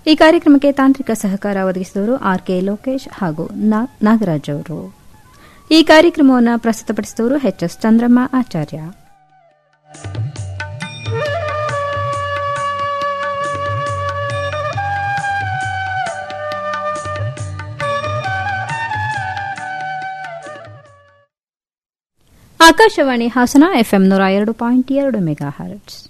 ಈ ಕಾರ್ಯಕ್ರಮಕ್ಕೆ ತಾಂತ್ರಿಕ ಸಹಕಾರ ಒದಗಿಸಿದವರು ಆರ್ ಕೆ ಲೋಕೇಶ್ ಹಾಗೂ ನಾಗರಾಜ್ ಅವರು ಈ ಕಾರ್ಯಕ್ರಮವನ್ನು ಪ್ರಸ್ತುತಪಡಿಸಿದವರು H S Chandramma Acharya Akashvani Hassan FM ನೂರ ಎರಡು ಪಾಯಿಂಟ್ ಎರಡು ಮೆಗಾ ಹರ್ಟ್ಸ್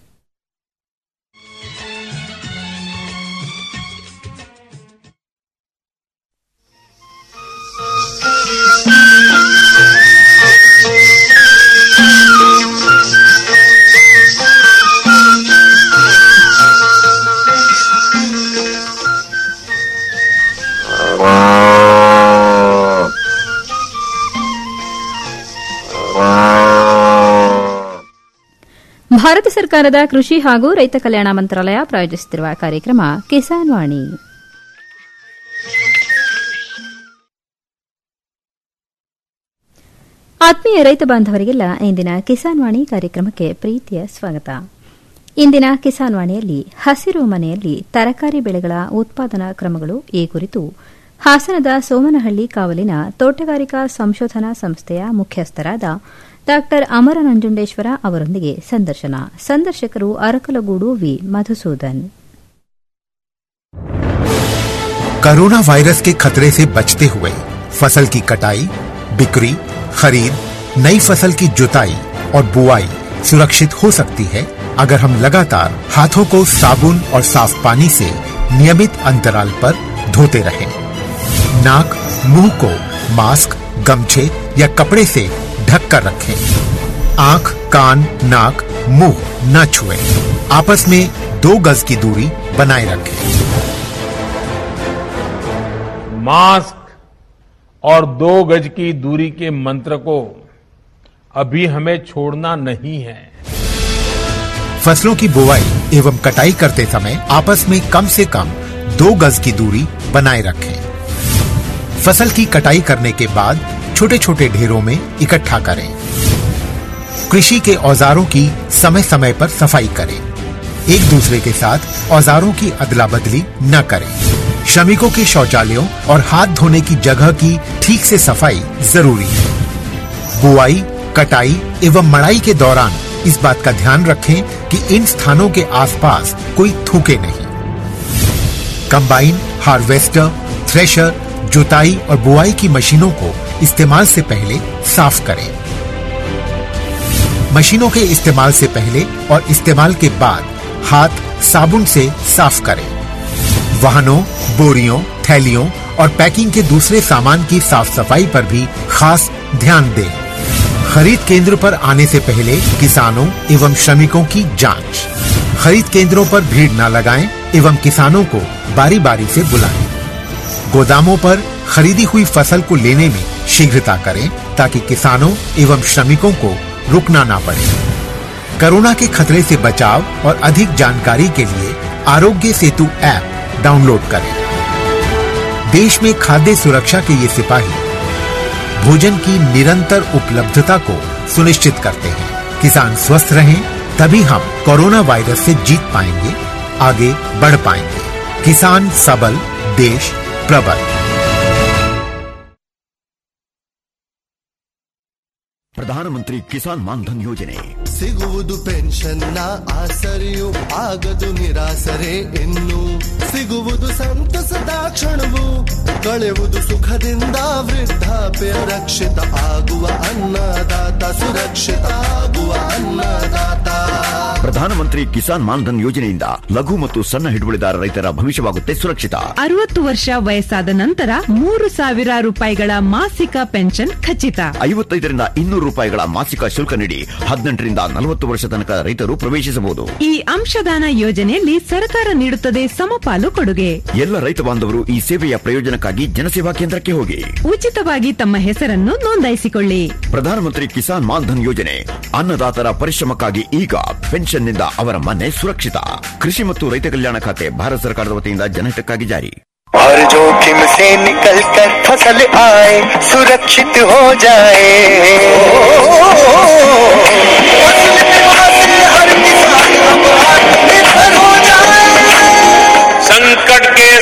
ಭಾರತ ಸರ್ಕಾರದ ಕೃಷಿ ಹಾಗೂ ರೈತ ಕಲ್ಯಾಣ ಮಂತ್ರಾಲಯ ಪ್ರಾಯೋಜಿಸುತ್ತಿರುವ ಕಾರ್ಯಕ್ರಮ ಕಿಸಾನ್ ವಾಣಿ ಆತ್ಮೀಯ ರೈತ ಬಾಂಧವರಿಗೆಲ್ಲ ಇಂದಿನ ಕಿಸಾನ್ ವಾಣಿ ಕಾರ್ಯಕ್ರಮಕ್ಕೆ ಪ್ರೀತಿಯ ಸ್ವಾಗತ ಇಂದಿನ ಕಿಸಾನ್ ವಾಣಿಯಲ್ಲಿ ಹಸಿರು ಮನೆಯಲ್ಲಿ ತರಕಾರಿ ಬೆಳೆಗಳ ಉತ್ಪಾದನಾ ಕ್ರಮಗಳು ಈ ಕುರಿತು ಹಾಸನದ ಸೋಮನಹಳ್ಳಿ ಕಾವಲಿನ ತೋಟಗಾರಿಕಾ ಸಂಶೋಧನಾ ಸಂಸ್ಥೆಯ ಮುಖ್ಯಸ್ಥರಾದ ಡಾ ಅಮರ ನಂಜುಂಡೇಶ್ವರ ಅವರೊಂದಿಗೆ ಸಂದರ್ಶನ ಸಂದರ್ಶಕರು Arakalagudu V Madhusudan corona virus के खतरे से बचते हुए फसल की कटाई बिक्री खरीद नई फसल की जुताई और बुआई सुरक्षित हो सकती है अगर हम लगातार हाथों को साबुन और साफ पानी से नियमित अंतराल पर धोते रहें। नाक मुंह को मास्क गमछे या कपड़े से ढक कर रखें आंख कान नाक मुंह न छुएं। आपस में दो गज की दूरी बनाए रखें मास्क और दो गज की दूरी के मंत्र को अभी हमें छोड़ना नहीं है फसलों की बुवाई एवं कटाई करते समय आपस में कम से कम दो गज की दूरी बनाए रखें फसल की कटाई करने के बाद छोटे छोटे ढेरों में इकट्ठा करें कृषि के औजारों की समय समय पर सफाई करें एक दूसरे के साथ औजारों की अदला बदली न करें श्रमिकों के शौचालयों और हाथ धोने की जगह की ठीक से सफाई जरूरी है बुआई कटाई एवं मड़ाई के दौरान इस बात का ध्यान रखें कि इन स्थानों के आसपास कोई थूके नहीं कंबाइन हार्वेस्टर थ्रेशर जुताई और बुआई की मशीनों को इस्तेमाल से पहले साफ करें मशीनों के इस्तेमाल से पहले और इस्तेमाल के बाद हाथ साबुन से साफ करें वाहनों बोरियों थैलियों और पैकिंग के दूसरे सामान की साफ सफाई पर भी खास ध्यान दें खरीद केंद्र पर आने से पहले किसानों एवं श्रमिकों की जांच खरीद केंद्रों पर भीड़ न लगाएं एवं किसानों को बारी बारी से बुलाएं गोदामों पर खरीदी हुई फसल को लेने में शीघ्रता करें ताकि किसानों एवं श्रमिकों को रुकना ना पड़े कोरोना के खतरे से बचाव और अधिक जानकारी के लिए आरोग्य सेतु ऐप डाउनलोड करें देश में खाद्य सुरक्षा के ये सिपाही भोजन की निरंतर उपलब्धता को सुनिश्चित करते हैं किसान स्वस्थ रहें तभी हम कोरोना वायरस से जीत पाएंगे आगे बढ़ पाएंगे किसान सबल देश प्रबल ಪ್ರಧಾನಮಂತ್ರಿ ಕಿಸಾನ್ ಮಾನ್ಧನ್ ಯೋಜನೆ ಸಿಗುವುದು ಪೆನ್ಷನ್ನ ಆಸರೆಯು ಆಗದು ನಿರಾಸರೆ ಇನ್ನು ಸಿಗುವುದು ಸಂತಸದ ಕ್ಷಣವು ಕಳೆಯುವುದು ಸುಖದಿಂದ ವೃದ್ಧಾಪ್ಯ ರಕ್ಷಿತ ಆಗುವ ಅನ್ನದಾತ ಸುರಕ್ಷಿತ ಆಗುವ ಅನ್ನದಾತ ಪ್ರಧಾನಮಂತ್ರಿ ಕಿಸಾನ್ ಮಾನ್ಧನ್ ಯೋಜನೆಯಿಂದ ಲಘು ಮತ್ತು ಸಣ್ಣ ಹಿಡುವಳಿದಾರ ರೈತರ ಭವಿಷ್ಯವಾಗುತ್ತೆ ಸುರಕ್ಷಿತ ಅರವತ್ತು ವರ್ಷ ವಯಸ್ಸಾದ ನಂತರ ಮೂರು ಸಾವಿರ ರೂಪಾಯಿಗಳ ಮಾಸಿಕ ಪೆನ್ಷನ್ ಖಚಿತ ಐವತ್ತೈದರಿಂದ ಇನ್ನೂರು ರೂಪಾಯಿಗಳ ಮಾಸಿಕ ಶುಲ್ಕ ನೀಡಿ ಹದಿನೆಂಟರಿಂದ ನಲವತ್ತು ವರ್ಷ ತನಕ ರೈತರು ಪ್ರವೇಶಿಸಬಹುದು ಈ ಅಂಶದಾನ ಯೋಜನೆಯಲ್ಲಿ ಸರ್ಕಾರ ನೀಡುತ್ತದೆ ಸಮಪಾಲು ಕೊಡುಗೆ ಎಲ್ಲ ರೈತ ಬಾಂಧವರು ಈ ಸೇವೆಯ ಪ್ರಯೋಜನಕ್ಕಾಗಿ ಜನಸೇವಾ ಕೇಂದ್ರಕ್ಕೆ ಹೋಗಿ ಉಚಿತವಾಗಿ ತಮ್ಮ ಹೆಸರನ್ನು ನೋಂದಾಯಿಸಿಕೊಳ್ಳಿ ಪ್ರಧಾನಮಂತ್ರಿ ಕಿಸಾನ್ ಮಾನ್ಧನ್ ಯೋಜನೆ ಅನ್ನದಾತರ ಪರಿಶ್ರಮಕ್ಕಾಗಿ ಈಗ ಪೆನ್ಷನ್ನಿಂದ ಅವರ ಮನೆ ಸುರಕ್ಷಿತ ಕೃಷಿ ಮತ್ತು ರೈತ ಕಲ್ಯಾಣ ಖಾತೆ ಭಾರತ ಸರ್ಕಾರದ ವತಿಯಿಂದ ಜನಹಿತಕ್ಕಾಗಿ ಜಾರಿ और जोखिम से निकल कर फसल आए सुरक्षित हो जाए फसल बीमा से हर किसान अब आत्मनिर्भर हो जाए संकट के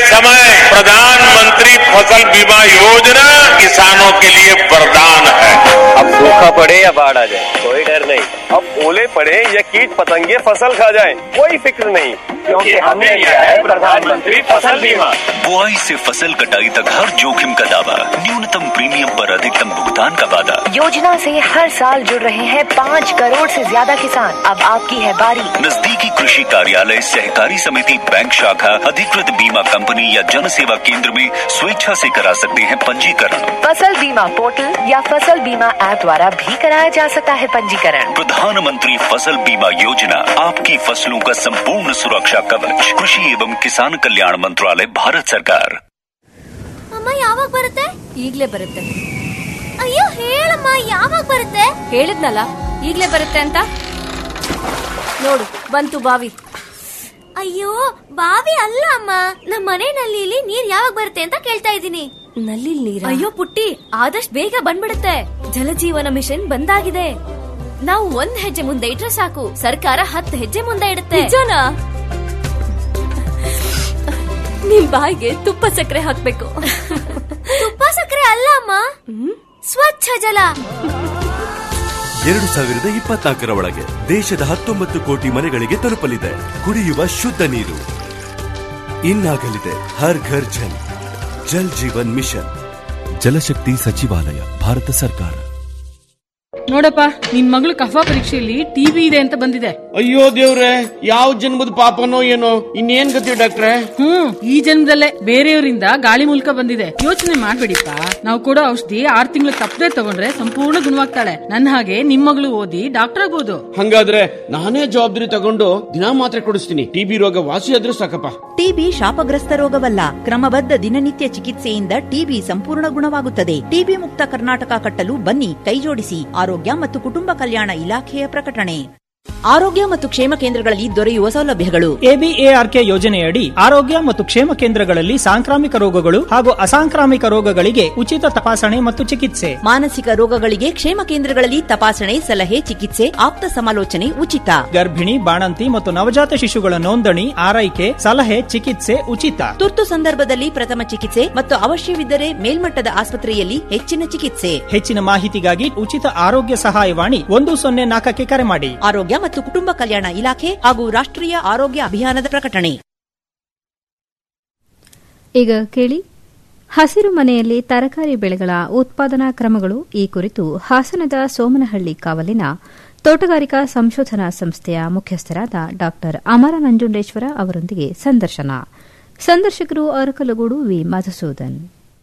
पड़े या बाढ़ आ जाए कोई डर नहीं अब ओले पड़े या कीट पतंगे फसल खा जाए कोई फिक्र नहीं क्योंकि हमने लिया है प्रधानमंत्री फसल बीमा बुआई से फसल कटाई तक हर जोखिम का दावा न्यूनतम प्रीमियम पर अधिकतम भुगतान का वादा योजना से हर साल जुड़ रहे हैं पाँच करोड़ से ज्यादा किसान अब आपकी है बारी नजदीकी कृषि कार्यालय सहकारी समिति बैंक शाखा अधिकृत बीमा कंपनी या जन सेवा केंद्र में स्वेच्छा से करा सकते हैं पंजीकरण फसल बीमा पोर्टल या फसल बीमा ऐप द्वारा भी कराया जा सकता है पंजीकरण प्रधानमंत्री फसल बीमा योजना आपकी फसलों का संपूर्ण सुरक्षा कवच कृषि एवं किसान कल्याण मंत्रालय भारत सरकार ಅಮ್ಮ ಯಾವಾಗ ಬರುತ್ತೆ ಈಗ್ಲೇ ಬರುತ್ತೆ ಅಯ್ಯೋ ಹೇಳಮ್ಮ ಯಾವಾಗ ಬರುತ್ತೆ ಹೇಳಿದ್ನಲ್ಲ ಈಗ್ಲೇ ಬರುತ್ತೆ ಅಂತ ನೋಡು ಬಂತು ಬಾವಿ ಅಯ್ಯೋ ಬಾವಿ ಅಲ್ಲ ಅಮ್ಮ ನಮ್ಮ ಮನೆ ನಲ್ಲಿಲಿ ನೀರ್ ಯಾವಾಗ ಬರುತ್ತೆ ಅಂತ ಕೇಳ್ತಾ ಇದ್ದೀನಿ ನಲ್ಲಿ ನೀರ ಅಯ್ಯೋ ಪುಟ್ಟಿ ಆದಷ್ಟು ಬೇಗ ಬಂದ್ಬಿಡುತ್ತೆ ಜಲಜೀವನ ಮಿಷನ್ ಬಂದಾಗಿದೆ ನಾವು ಒಂದ್ ಹೆಜ್ಜೆ ಮುಂದೆ ಇಟ್ರೆ ಸಾಕು ಸರ್ಕಾರ ಹತ್ತು ಹೆಜ್ಜೆ ಮುಂದೆ ಇಡುತ್ತೆ ನಿಜನಾ ನಿಮ್ ಬಾಯಿಗೆ ತುಪ್ಪ ಸಕ್ಕರೆ ಹಾಕ್ಬೇಕು ತುಪ್ಪ ಸಕ್ಕರೆ ಅಲ್ಲ ಅಮ್ಮ ಸ್ವಚ್ಛ ಜಲ ಎರಡು ಸಾವಿರದ ಇಪ್ಪತ್ನಾಲ್ಕರ ಒಳಗೆ ದೇಶದ ಹತ್ತೊಂಬತ್ತು ಕೋಟಿ ಮನೆಗಳಿಗೆ ತಲುಪಲಿದೆ ಕುಡಿಯುವ ಶುದ್ಧ ನೀರು ಇನ್ನಾಗಲಿದೆ ಹರ್ ಘರ್ ಜಲ್ ಜಲ್ ಜೀವನ್ ಮಿಷನ್ ಜಲಶಕ್ತಿ ಸಚಿವಾಲಯ ಭಾರತ ಸರ್ಕಾರ ನೋಡಪ್ಪ ನಿನ್ ಮಗಳು ಕಫ ಪರೀಕ್ಷೆಯಲ್ಲಿ ಟಿವಿ ಇದೆ ಅಂತ ಬಂದಿದೆ ಅಯ್ಯೋ ದೇವ್ರೆ ಯಾವ ಜನ್ಮದ ಪಾಪನೋ ಏನೋ ಇನ್ನೇನ್ ಗತಿ ಡಾಕ್ಟ್ರೆ ಹ್ಮ್ ಈ ಜನ್ಮದಲ್ಲೇ ಬೇರೆಯವರಿಂದ ಗಾಳಿ ಮೂಲಕ ಬಂದಿದೆ ಯೋಚನೆ ಮಾಡ್ಬೇಡಿಪ್ಪ ನಾವು ಕೊಡೋ ಔಷಧಿ ಆರ್ ತಿಂಗಳು ತಪ್ಪದೆ ತಗೊಂಡ್ರೆ ಸಂಪೂರ್ಣ ಗುಣವಾಗ್ತಾಳೆ ನನ್ನ ಹಾಗೆ ನಿಮ್ ಮಗಳು ಓದಿ ಡಾಕ್ಟರ್ ಆಗ್ಬೋದು ಹಂಗಾದ್ರೆ ನಾನೇ ಜವಾಬ್ದಾರಿ ತಗೊಂಡು ದಿನಾ ಮಾತ್ರೆ ಕೊಡಿಸ್ತೀನಿ ಟಿಬಿ ರೋಗ ವಾಸಿ ಆದ್ರೂ ಸಾಕಪ್ಪ ಟಿಬಿ ಶಾಪಗ್ರಸ್ತ ರೋಗವಲ್ಲ ಕ್ರಮಬದ್ಧ ದಿನನಿತ್ಯ ಚಿಕಿತ್ಸೆಯಿಂದ ಟಿಬಿ ಸಂಪೂರ್ಣ ಗುಣವಾಗುತ್ತದೆ ಟಿಬಿ ಮುಕ್ತ ಕರ್ನಾಟಕ ಕಟ್ಟಲು ಬನ್ನಿ ಕೈಜೋಡಿಸಿ ಆರೋಗ್ಯ ಮತ್ತು ಕುಟುಂಬ ಕಲ್ಯಾಣ ಇಲಾಖೆಯ ಪ್ರಕಟಣೆ ಆರೋಗ್ಯ ಮತ್ತು ಕ್ಷೇಮ ಕೇಂದ್ರಗಳಲ್ಲಿ ದೊರೆಯುವ ಸೌಲಭ್ಯಗಳು ಎಬಿಎಆರ್ಕೆ ಯೋಜನೆಯಡಿ ಆರೋಗ್ಯ ಮತ್ತು ಕ್ಷೇಮ ಕೇಂದ್ರಗಳಲ್ಲಿ ಸಾಂಕ್ರಾಮಿಕ ರೋಗಗಳು ಹಾಗೂ ಅಸಾಂಕ್ರಾಮಿಕ ರೋಗಗಳಿಗೆ ಉಚಿತ ತಪಾಸಣೆ ಮತ್ತು ಚಿಕಿತ್ಸೆ ಮಾನಸಿಕ ರೋಗಗಳಿಗೆ ಕ್ಷೇಮ ಕೇಂದ್ರಗಳಲ್ಲಿ ತಪಾಸಣೆ ಸಲಹೆ ಚಿಕಿತ್ಸೆ ಆಪ್ತ ಸಮಾಲೋಚನೆ ಉಚಿತ ಗರ್ಭಿಣಿ ಬಾಣಂತಿ ಮತ್ತು ನವಜಾತ ಶಿಶುಗಳ ನೋಂದಣಿ ಆರೈಕೆ ಸಲಹೆ ಚಿಕಿತ್ಸೆ ಉಚಿತ ತುರ್ತು ಸಂದರ್ಭದಲ್ಲಿ ಪ್ರಥಮ ಚಿಕಿತ್ಸೆ ಮತ್ತು ಅವಶ್ಯವಿದ್ದರೆ ಮೇಲ್ಮಟ್ಟದ ಆಸ್ಪತ್ರೆಯಲ್ಲಿ ಹೆಚ್ಚಿನ ಚಿಕಿತ್ಸೆ ಹೆಚ್ಚಿನ ಮಾಹಿತಿಗಾಗಿ ಉಚಿತ ಆರೋಗ್ಯ ಸಹಾಯವಾಣಿ ಒಂದು ಸೊನ್ನೆ ನಾಲ್ಕಕ್ಕೆ ಕರೆ ಮಾಡಿ ಆರೋಗ್ಯ ಮತ್ತು ಕುಟುಂಬ ಕಲ್ಯಾಣ ಇಲಾಖೆ ಹಾಗೂ ರಾಷ್ಟ್ರೀಯ ಆರೋಗ್ಯ ಅಭಿಯಾನದ ಪ್ರಕಟಣೆ ಈಗ ಕೇಳಿ ಹಸಿರು ಮನೆಯಲ್ಲಿ ತರಕಾರಿ ಬೆಳೆಗಳ ಉತ್ಪಾದನಾ ಕ್ರಮಗಳು ಈ ಕುರಿತು ಹಾಸನದ ಸೋಮನಹಳ್ಳಿ ಕಾವಲಿನ ತೋಟಗಾರಿಕಾ ಸಂಶೋಧನಾ ಸಂಸ್ಥೆಯ ಮುಖ್ಯಸ್ಥರಾದ ಡಾ ಅಮರ ನಂಜುಂಡೇಶ್ವರ ಅವರೊಂದಿಗೆ ಸಂದರ್ಶನ ಸಂದರ್ಶಕರು ಅರಕಲಗೂಡು ವಿ ಮಧುಸೂದನ್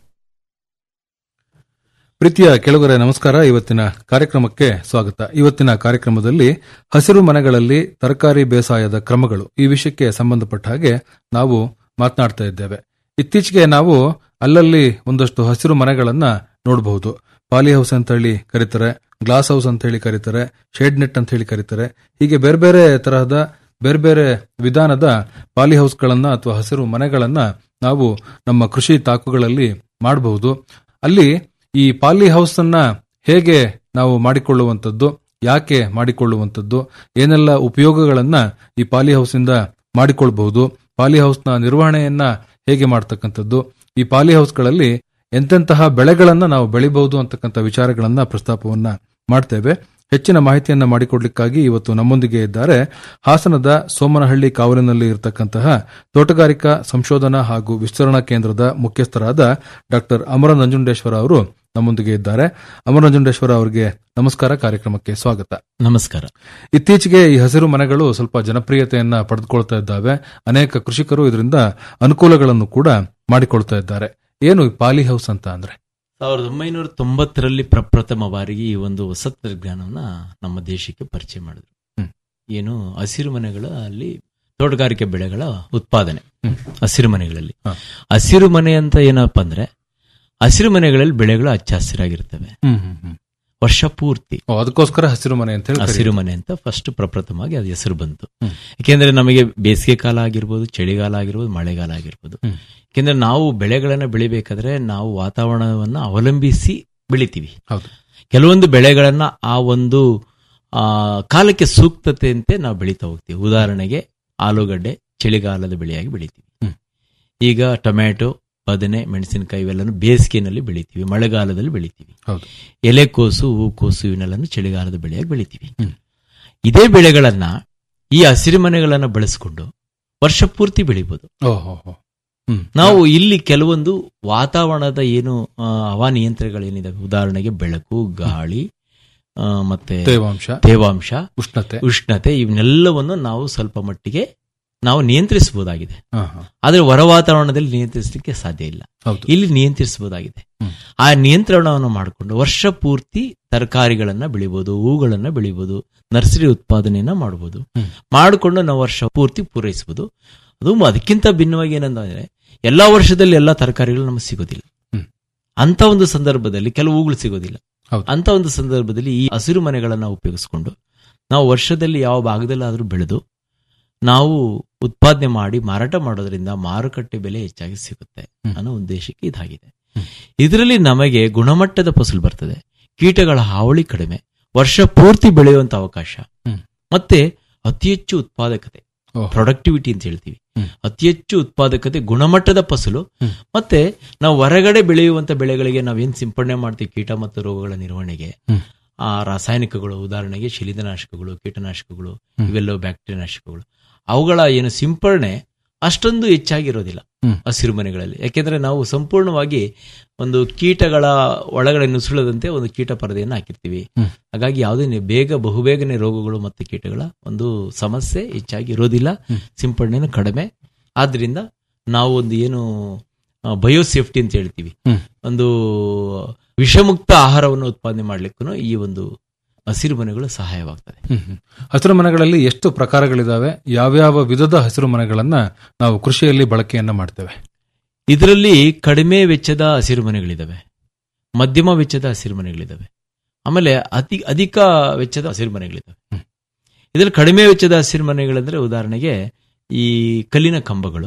ಪ್ರೀತಿಯ ಕೆಳಗರೆ ನಮಸ್ಕಾರ ಇವತ್ತಿನ ಕಾರ್ಯಕ್ರಮಕ್ಕೆ ಸ್ವಾಗತ ಇವತ್ತಿನ ಕಾರ್ಯಕ್ರಮದಲ್ಲಿ ಹಸಿರು ಮನೆಗಳಲ್ಲಿ ತರಕಾರಿ ಬೇಸಾಯದ ಕ್ರಮಗಳು ಈ ವಿಷಯಕ್ಕೆ ಸಂಬಂಧಪಟ್ಟ ಹಾಗೆ ನಾವು ಮಾತನಾಡ್ತಾ ಇದ್ದೇವೆ ಇತ್ತೀಚೆಗೆ ನಾವು ಅಲ್ಲಲ್ಲಿ ಒಂದಷ್ಟು ಹಸಿರು ಮನೆಗಳನ್ನ ನೋಡಬಹುದು ಪಾಲಿ ಹೌಸ್ ಅಂತ ಹೇಳಿ ಕರೀತಾರೆ ಗ್ಲಾಸ್ ಹೌಸ್ ಅಂತ ಹೇಳಿ ಕರೀತಾರೆ ಶೇಡ್ ನೆಟ್ ಅಂತ ಹೇಳಿ ಕರೀತಾರೆ ಹೀಗೆ ಬೇರೆ ಬೇರೆ ತರಹದ ಬೇರೆ ಬೇರೆ ವಿಧಾನದ ಪಾಲಿ ಹೌಸ್ಗಳನ್ನ ಅಥವಾ ಹಸಿರು ಮನೆಗಳನ್ನ ನಾವು ನಮ್ಮ ಕೃಷಿ ತಾಕುಗಳಲ್ಲಿ ಮಾಡಬಹುದು ಅಲ್ಲಿ ಈ ಪಾಲಿ ಹೌಸ್ ಅನ್ನ ಹೇಗೆ ನಾವು ಮಾಡಿಕೊಳ್ಳುವಂಥದ್ದು ಯಾಕೆ ಮಾಡಿಕೊಳ್ಳುವಂಥದ್ದು ಏನೆಲ್ಲ ಉಪಯೋಗಗಳನ್ನ ಈ ಪಾಲಿ ಹೌಸ್ ಇಂದ ಮಾಡಿಕೊಳ್ಬಹುದು ಪಾಲಿ ಹೌಸ್ನ ನಿರ್ವಹಣೆಯನ್ನ ಹೇಗೆ ಮಾಡ್ತಕ್ಕಂಥದ್ದು ಈ ಪಾಲಿ ಹೌಸ್ಗಳಲ್ಲಿ ಎಂತೆಂತಹ ಬೆಳೆಗಳನ್ನ ನಾವು ಬೆಳಿಬಹುದು ಅಂತಕ್ಕಂಥ ವಿಚಾರಗಳನ್ನ ಪ್ರಸ್ತಾಪವನ್ನ ಮಾಡ್ತೇವೆ ಹೆಚ್ಚಿನ ಮಾಹಿತಿಯನ್ನ ಮಾಡಿಕೊಡ್ಲಿಕ್ಕಾಗಿ ಇವತ್ತು ನಮ್ಮೊಂದಿಗೆ ಇದ್ದಾರೆ ಹಾಸನದ ಸೋಮನಹಳ್ಳಿ ಕಾವಲಿನಲ್ಲಿ ಇರತಕ್ಕಂತಹ ತೋಟಗಾರಿಕಾ ಸಂಶೋಧನಾ ಹಾಗೂ ವಿಸ್ತರಣಾ ಕೇಂದ್ರದ ಮುಖ್ಯಸ್ಥರಾದ ಡಾಕ್ಟರ್ ಅಮರ ನಂಜುಂಡೇಶ್ವರ ಅವರು ನಮ್ಮೊಂದಿಗೆ ಇದ್ದಾರೆ ಅಮರ ನಂಜುಂಡೇಶ್ವರ ಅವರಿಗೆ ನಮಸ್ಕಾರ ಕಾರ್ಯಕ್ರಮಕ್ಕೆ ಸ್ವಾಗತ ನಮಸ್ಕಾರ ಇತ್ತೀಚೆಗೆ ಈ ಹಸಿರು ಮನೆಗಳು ಸ್ವಲ್ಪ ಜನಪ್ರಿಯತೆಯನ್ನ ಪಡೆದುಕೊಳ್ತಾ ಇದ್ದಾವೆ ಅನೇಕ ಕೃಷಿಕರು ಇದರಿಂದ ಅನುಕೂಲಗಳನ್ನು ಕೂಡ ಮಾಡಿಕೊಳ್ತಾ ಇದ್ದಾರೆ ಏನು ಈ ಪಾಲಿ ಹೌಸ್ ಅಂತ ಅಂದ್ರೆ ಸಾವಿರದ ಒಂಬೈನೂರ ತೊಂಬತ್ತರಲ್ಲಿ ಪ್ರಪ್ರಥಮ ಬಾರಿಗೆ ಈ ಒಂದು ಹೊಸ ತಂತ್ರಜ್ಞಾನವನ್ನ ನಮ್ಮ ದೇಶಕ್ಕೆ ಪರಿಚಯ ಮಾಡಿದ್ರು ಏನು ಹಸಿರು ಮನೆಗಳ ಅಲ್ಲಿ ತೋಟಗಾರಿಕೆ ಬೆಳೆಗಳ ಉತ್ಪಾದನೆ ಹಸಿರು ಮನೆಗಳಲ್ಲಿ ಹಸಿರು ಮನೆ ಅಂತ ಏನಪ್ಪಾ ಅಂದ್ರೆ ಹಸಿರು ಮನೆಗಳಲ್ಲಿ ಬೆಳೆಗಳು ಹಚ್ಚ ಹಸಿರಾಗಿರ್ತವೆ ವರ್ಷ ಪೂರ್ತಿ ಅದಕ್ಕೋಸ್ಕರ ಹಸಿರು ಮನೆ ಅಂತ ಹೇಳಿ ಹಸಿರು ಮನೆ ಅಂತ ಫಸ್ಟ್ ಪ್ರಪ್ರಥಮವಾಗಿ ಅದು ಹೆಸರು ಬಂತು ಯಾಕೆಂದ್ರೆ ನಮಗೆ ಬೇಸಿಗೆ ಕಾಲ ಆಗಿರ್ಬೋದು ಚಳಿಗಾಲ ಆಗಿರ್ಬೋದು ಮಳೆಗಾಲ ಆಗಿರ್ಬೋದು ಯಾಕೆಂದ್ರೆ ನಾವು ಬೆಳೆಗಳನ್ನ ಬೆಳಿಬೇಕಾದ್ರೆ ನಾವು ವಾತಾವರಣವನ್ನ ಅವಲಂಬಿಸಿ ಬೆಳಿತೀವಿ ಕೆಲವೊಂದು ಬೆಳೆಗಳನ್ನ ಆ ಒಂದು ಆ ಕಾಲಕ್ಕೆ ಸೂಕ್ತತೆಯಂತೆ ನಾವು ಬೆಳೀತಾ ಹೋಗ್ತೀವಿ ಉದಾಹರಣೆಗೆ ಆಲೂಗಡ್ಡೆ ಚಳಿಗಾಲದ ಬೆಳೆಯಾಗಿ ಬೆಳಿತೀವಿ ಈಗ ಟೊಮ್ಯಾಟೊ ಬದನೆ ಮೆಣಸಿನಕಾಯಿ ಇವೆಲ್ಲನೂ ಬೇಸಿಗೆನಲ್ಲಿ ಬೆಳಿತೀವಿ ಮಳೆಗಾಲದಲ್ಲಿ ಬೆಳಿತೀವಿ ಹೌದು ಎಲೆಕೋಸು ಹೂಕೋಸು ಇವನ್ನೆಲ್ಲನೂ ಚಳಿಗಾಲದ ಬೆಳೆಯಾಗಿ ಬೆಳಿತೀವಿ ಇದೇ ಬೆಳೆಗಳನ್ನ ಈ ಹಸಿರುಮನೆಗಳನ್ನ ಬಳಸಿಕೊಂಡು ವರ್ಷ ಪೂರ್ತಿ ಬೆಳಿಬಹುದು ಓಹೋ ಹ್ಮ್ ನಾವು ಇಲ್ಲಿ ಕೆಲವೊಂದು ವಾತಾವರಣದ ಏನು ಆ, ಹವಾನಿಯಂತ್ರಣಗಳೇನಿದಾವೆ ಉದಾಹರಣೆಗೆ ಬೆಳಕು ಗಾಳಿ ಆ, ಮತ್ತೆ ತೇವಾಂಶ ತೇವಾಂಶ ಉಷ್ಣತೆ ಉಷ್ಣತೆ ಇವನ್ನೆಲ್ಲವನ್ನು ನಾವು ಸ್ವಲ್ಪ ಮಟ್ಟಿಗೆ ನಾವು ನಿಯಂತ್ರಿಸಬಹುದಾಗಿದೆ ಹಾ, ಹಾ. ಆದ್ರೆ ಹೊರ ವಾತಾವರಣದಲ್ಲಿ ನಿಯಂತ್ರಿಸಲಿಕ್ಕೆ ಸಾಧ್ಯ ಇಲ್ಲ ಹೌದು. ಇಲ್ಲಿ ನಿಯಂತ್ರಿಸಬಹುದಾಗಿದೆ ಆ ನಿಯಂತ್ರಣವನ್ನು ಮಾಡಿಕೊಂಡು ವರ್ಷ ಪೂರ್ತಿ ತರಕಾರಿಗಳನ್ನ ಬೆಳಿಬಹುದು ಹೂಗಳನ್ನ ಬೆಳಿಬಹುದು ನರ್ಸರಿ ಉತ್ಪಾದನೆಯನ್ನ ಮಾಡಬಹುದು ಮಾಡಿಕೊಂಡು ನಾವು ವರ್ಷ ಪೂರ್ತಿ ಪೂರೈಸಬಹುದು ಅದು ಅದಕ್ಕಿಂತ ಭಿನ್ನವಾಗಿ ಏನಂದ್ರೆ ಎಲ್ಲಾ ವರ್ಷದಲ್ಲಿ ಎಲ್ಲಾ ತರಕಾರಿಗಳು ನಮಗೆ ಸಿಗೋದಿಲ್ಲ ಅಂತ ಒಂದು ಸಂದರ್ಭದಲ್ಲಿ ಕೆಲವು ಹೂಗಳು ಸಿಗೋದಿಲ್ಲ ಅಂತ ಒಂದು ಸಂದರ್ಭದಲ್ಲಿ ಈ ಹಸಿರು ಮನೆಗಳನ್ನ ಉಪಯೋಗಿಸ್ಕೊಂಡು ನಾವು ವರ್ಷದಲ್ಲಿ ಯಾವ ಭಾಗದಲ್ಲಾದ್ರೂ ಬೆಳೆದು ನಾವು ಉತ್ಪಾದನೆ ಮಾಡಿ ಮಾರಾಟ ಮಾಡೋದ್ರಿಂದ ಮಾರುಕಟ್ಟೆ ಬೆಲೆ ಹೆಚ್ಚಾಗಿ ಸಿಗುತ್ತೆ ಅನ್ನೋ ಉದ್ದೇಶಕ್ಕೆ ಇದಾಗಿದೆ ಇದರಲ್ಲಿ ನಮಗೆ ಗುಣಮಟ್ಟದ ಫಸಲು ಬರ್ತದೆ ಕೀಟಗಳ ಹಾವಳಿ ಕಡಿಮೆ ವರ್ಷ ಪೂರ್ತಿ ಬೆಳೆಯುವಂತ ಅವಕಾಶ ಮತ್ತೆ ಅತಿ ಹೆಚ್ಚು ಉತ್ಪಾದಕತೆ ಪ್ರೊಡಕ್ಟಿವಿಟಿ ಅಂತ ಹೇಳ್ತೀವಿ ಅತಿ ಹೆಚ್ಚು ಉತ್ಪಾದಕತೆ ಗುಣಮಟ್ಟದ ಫಸಲು ಮತ್ತೆ ನಾವು ಹೊರಗಡೆ ಬೆಳೆಯುವಂತ ಬೆಳೆಗಳಿಗೆ ನಾವೇನ್ ಸಿಂಪಡಣೆ ಮಾಡ್ತೀವಿ ಕೀಟ ಮತ್ತು ರೋಗಗಳ ನಿರ್ವಹಣೆಗೆ ಆ ರಾಸಾಯನಿಕಗಳು ಉದಾಹರಣೆಗೆ ಶಿಲೀಂಧ್ರನಾಶಕಗಳು ಕೀಟನಾಶಕಗಳು ಇವೆಲ್ಲವೂ ಬ್ಯಾಕ್ಟೀರಿಯಾ ನಾಶಕಗಳು ಅವುಗಳ ಏನು ಸಿಂಪರಣೆ ಅಷ್ಟೊಂದು ಹೆಚ್ಚಾಗಿರೋದಿಲ್ಲ ಹಸಿರು ಮನೆಗಳಲ್ಲಿ ಯಾಕೆಂದ್ರೆ ನಾವು ಸಂಪೂರ್ಣವಾಗಿ ಒಂದು ಕೀಟಗಳ ಒಳಗಡೆ ನುಸುಳದಂತೆ ಒಂದು ಕೀಟ ಪರದೆಯನ್ನು ಹಾಕಿರ್ತೀವಿ ಹಾಗಾಗಿ ಯಾವುದೇ ನಿ- ಬೇಗ ಬಹುಬೇಗನೆ ರೋಗಗಳು ಮತ್ತು ಕೀಟಗಳ ಒಂದು ಸಮಸ್ಯೆ ಹೆಚ್ಚಾಗಿ ಇರೋದಿಲ್ಲ ಸಿಂಪಡಣೆನೂ ಕಡಿಮೆ ಆದ್ರಿಂದ ನಾವು ಒಂದು ಏನು ಬಯೋಸೇಫ್ಟಿ ಅಂತ ಹೇಳ್ತೀವಿ ಒಂದು ವಿಷಮುಕ್ತ ಆಹಾರವನ್ನು ಉತ್ಪಾದನೆ ಮಾಡ್ಲಿಕ್ಕೂ ಈ ಒಂದು ಹಸಿರು ಮನೆಗಳು ಸಹಾಯವಾಗ್ತದೆ ಹ್ಮ್, ಹ್ಮ್. ಹಸಿರು ಮನೆಗಳಲ್ಲಿ ಎಷ್ಟು ಪ್ರಕಾರಗಳಿದಾವೆ ಯಾವ್ಯಾವ ವಿಧದ ಹಸಿರು ಮನೆಗಳನ್ನ ನಾವು ಕೃಷಿಯಲ್ಲಿ ಬಳಕೆಯನ್ನ ಮಾಡ್ತೇವೆ ಇದರಲ್ಲಿ ಕಡಿಮೆ ವೆಚ್ಚದ ಹಸಿರು ಮನೆಗಳಿದಾವೆ ಮಧ್ಯಮ ವೆಚ್ಚದ ಹಸಿರು ಮನೆಗಳಿದಾವೆ ಆಮೇಲೆ ಅತಿ ಅಧಿಕ ವೆಚ್ಚದ ಹಸಿರು ಮನೆಗಳಿದಾವೆ ಇದರಲ್ಲಿ ಕಡಿಮೆ ವೆಚ್ಚದ ಹಸಿರು ಮನೆಗಳಂದ್ರೆ ಉದಾಹರಣೆಗೆ ಈ ಕಲ್ಲಿನ ಕಂಬಗಳು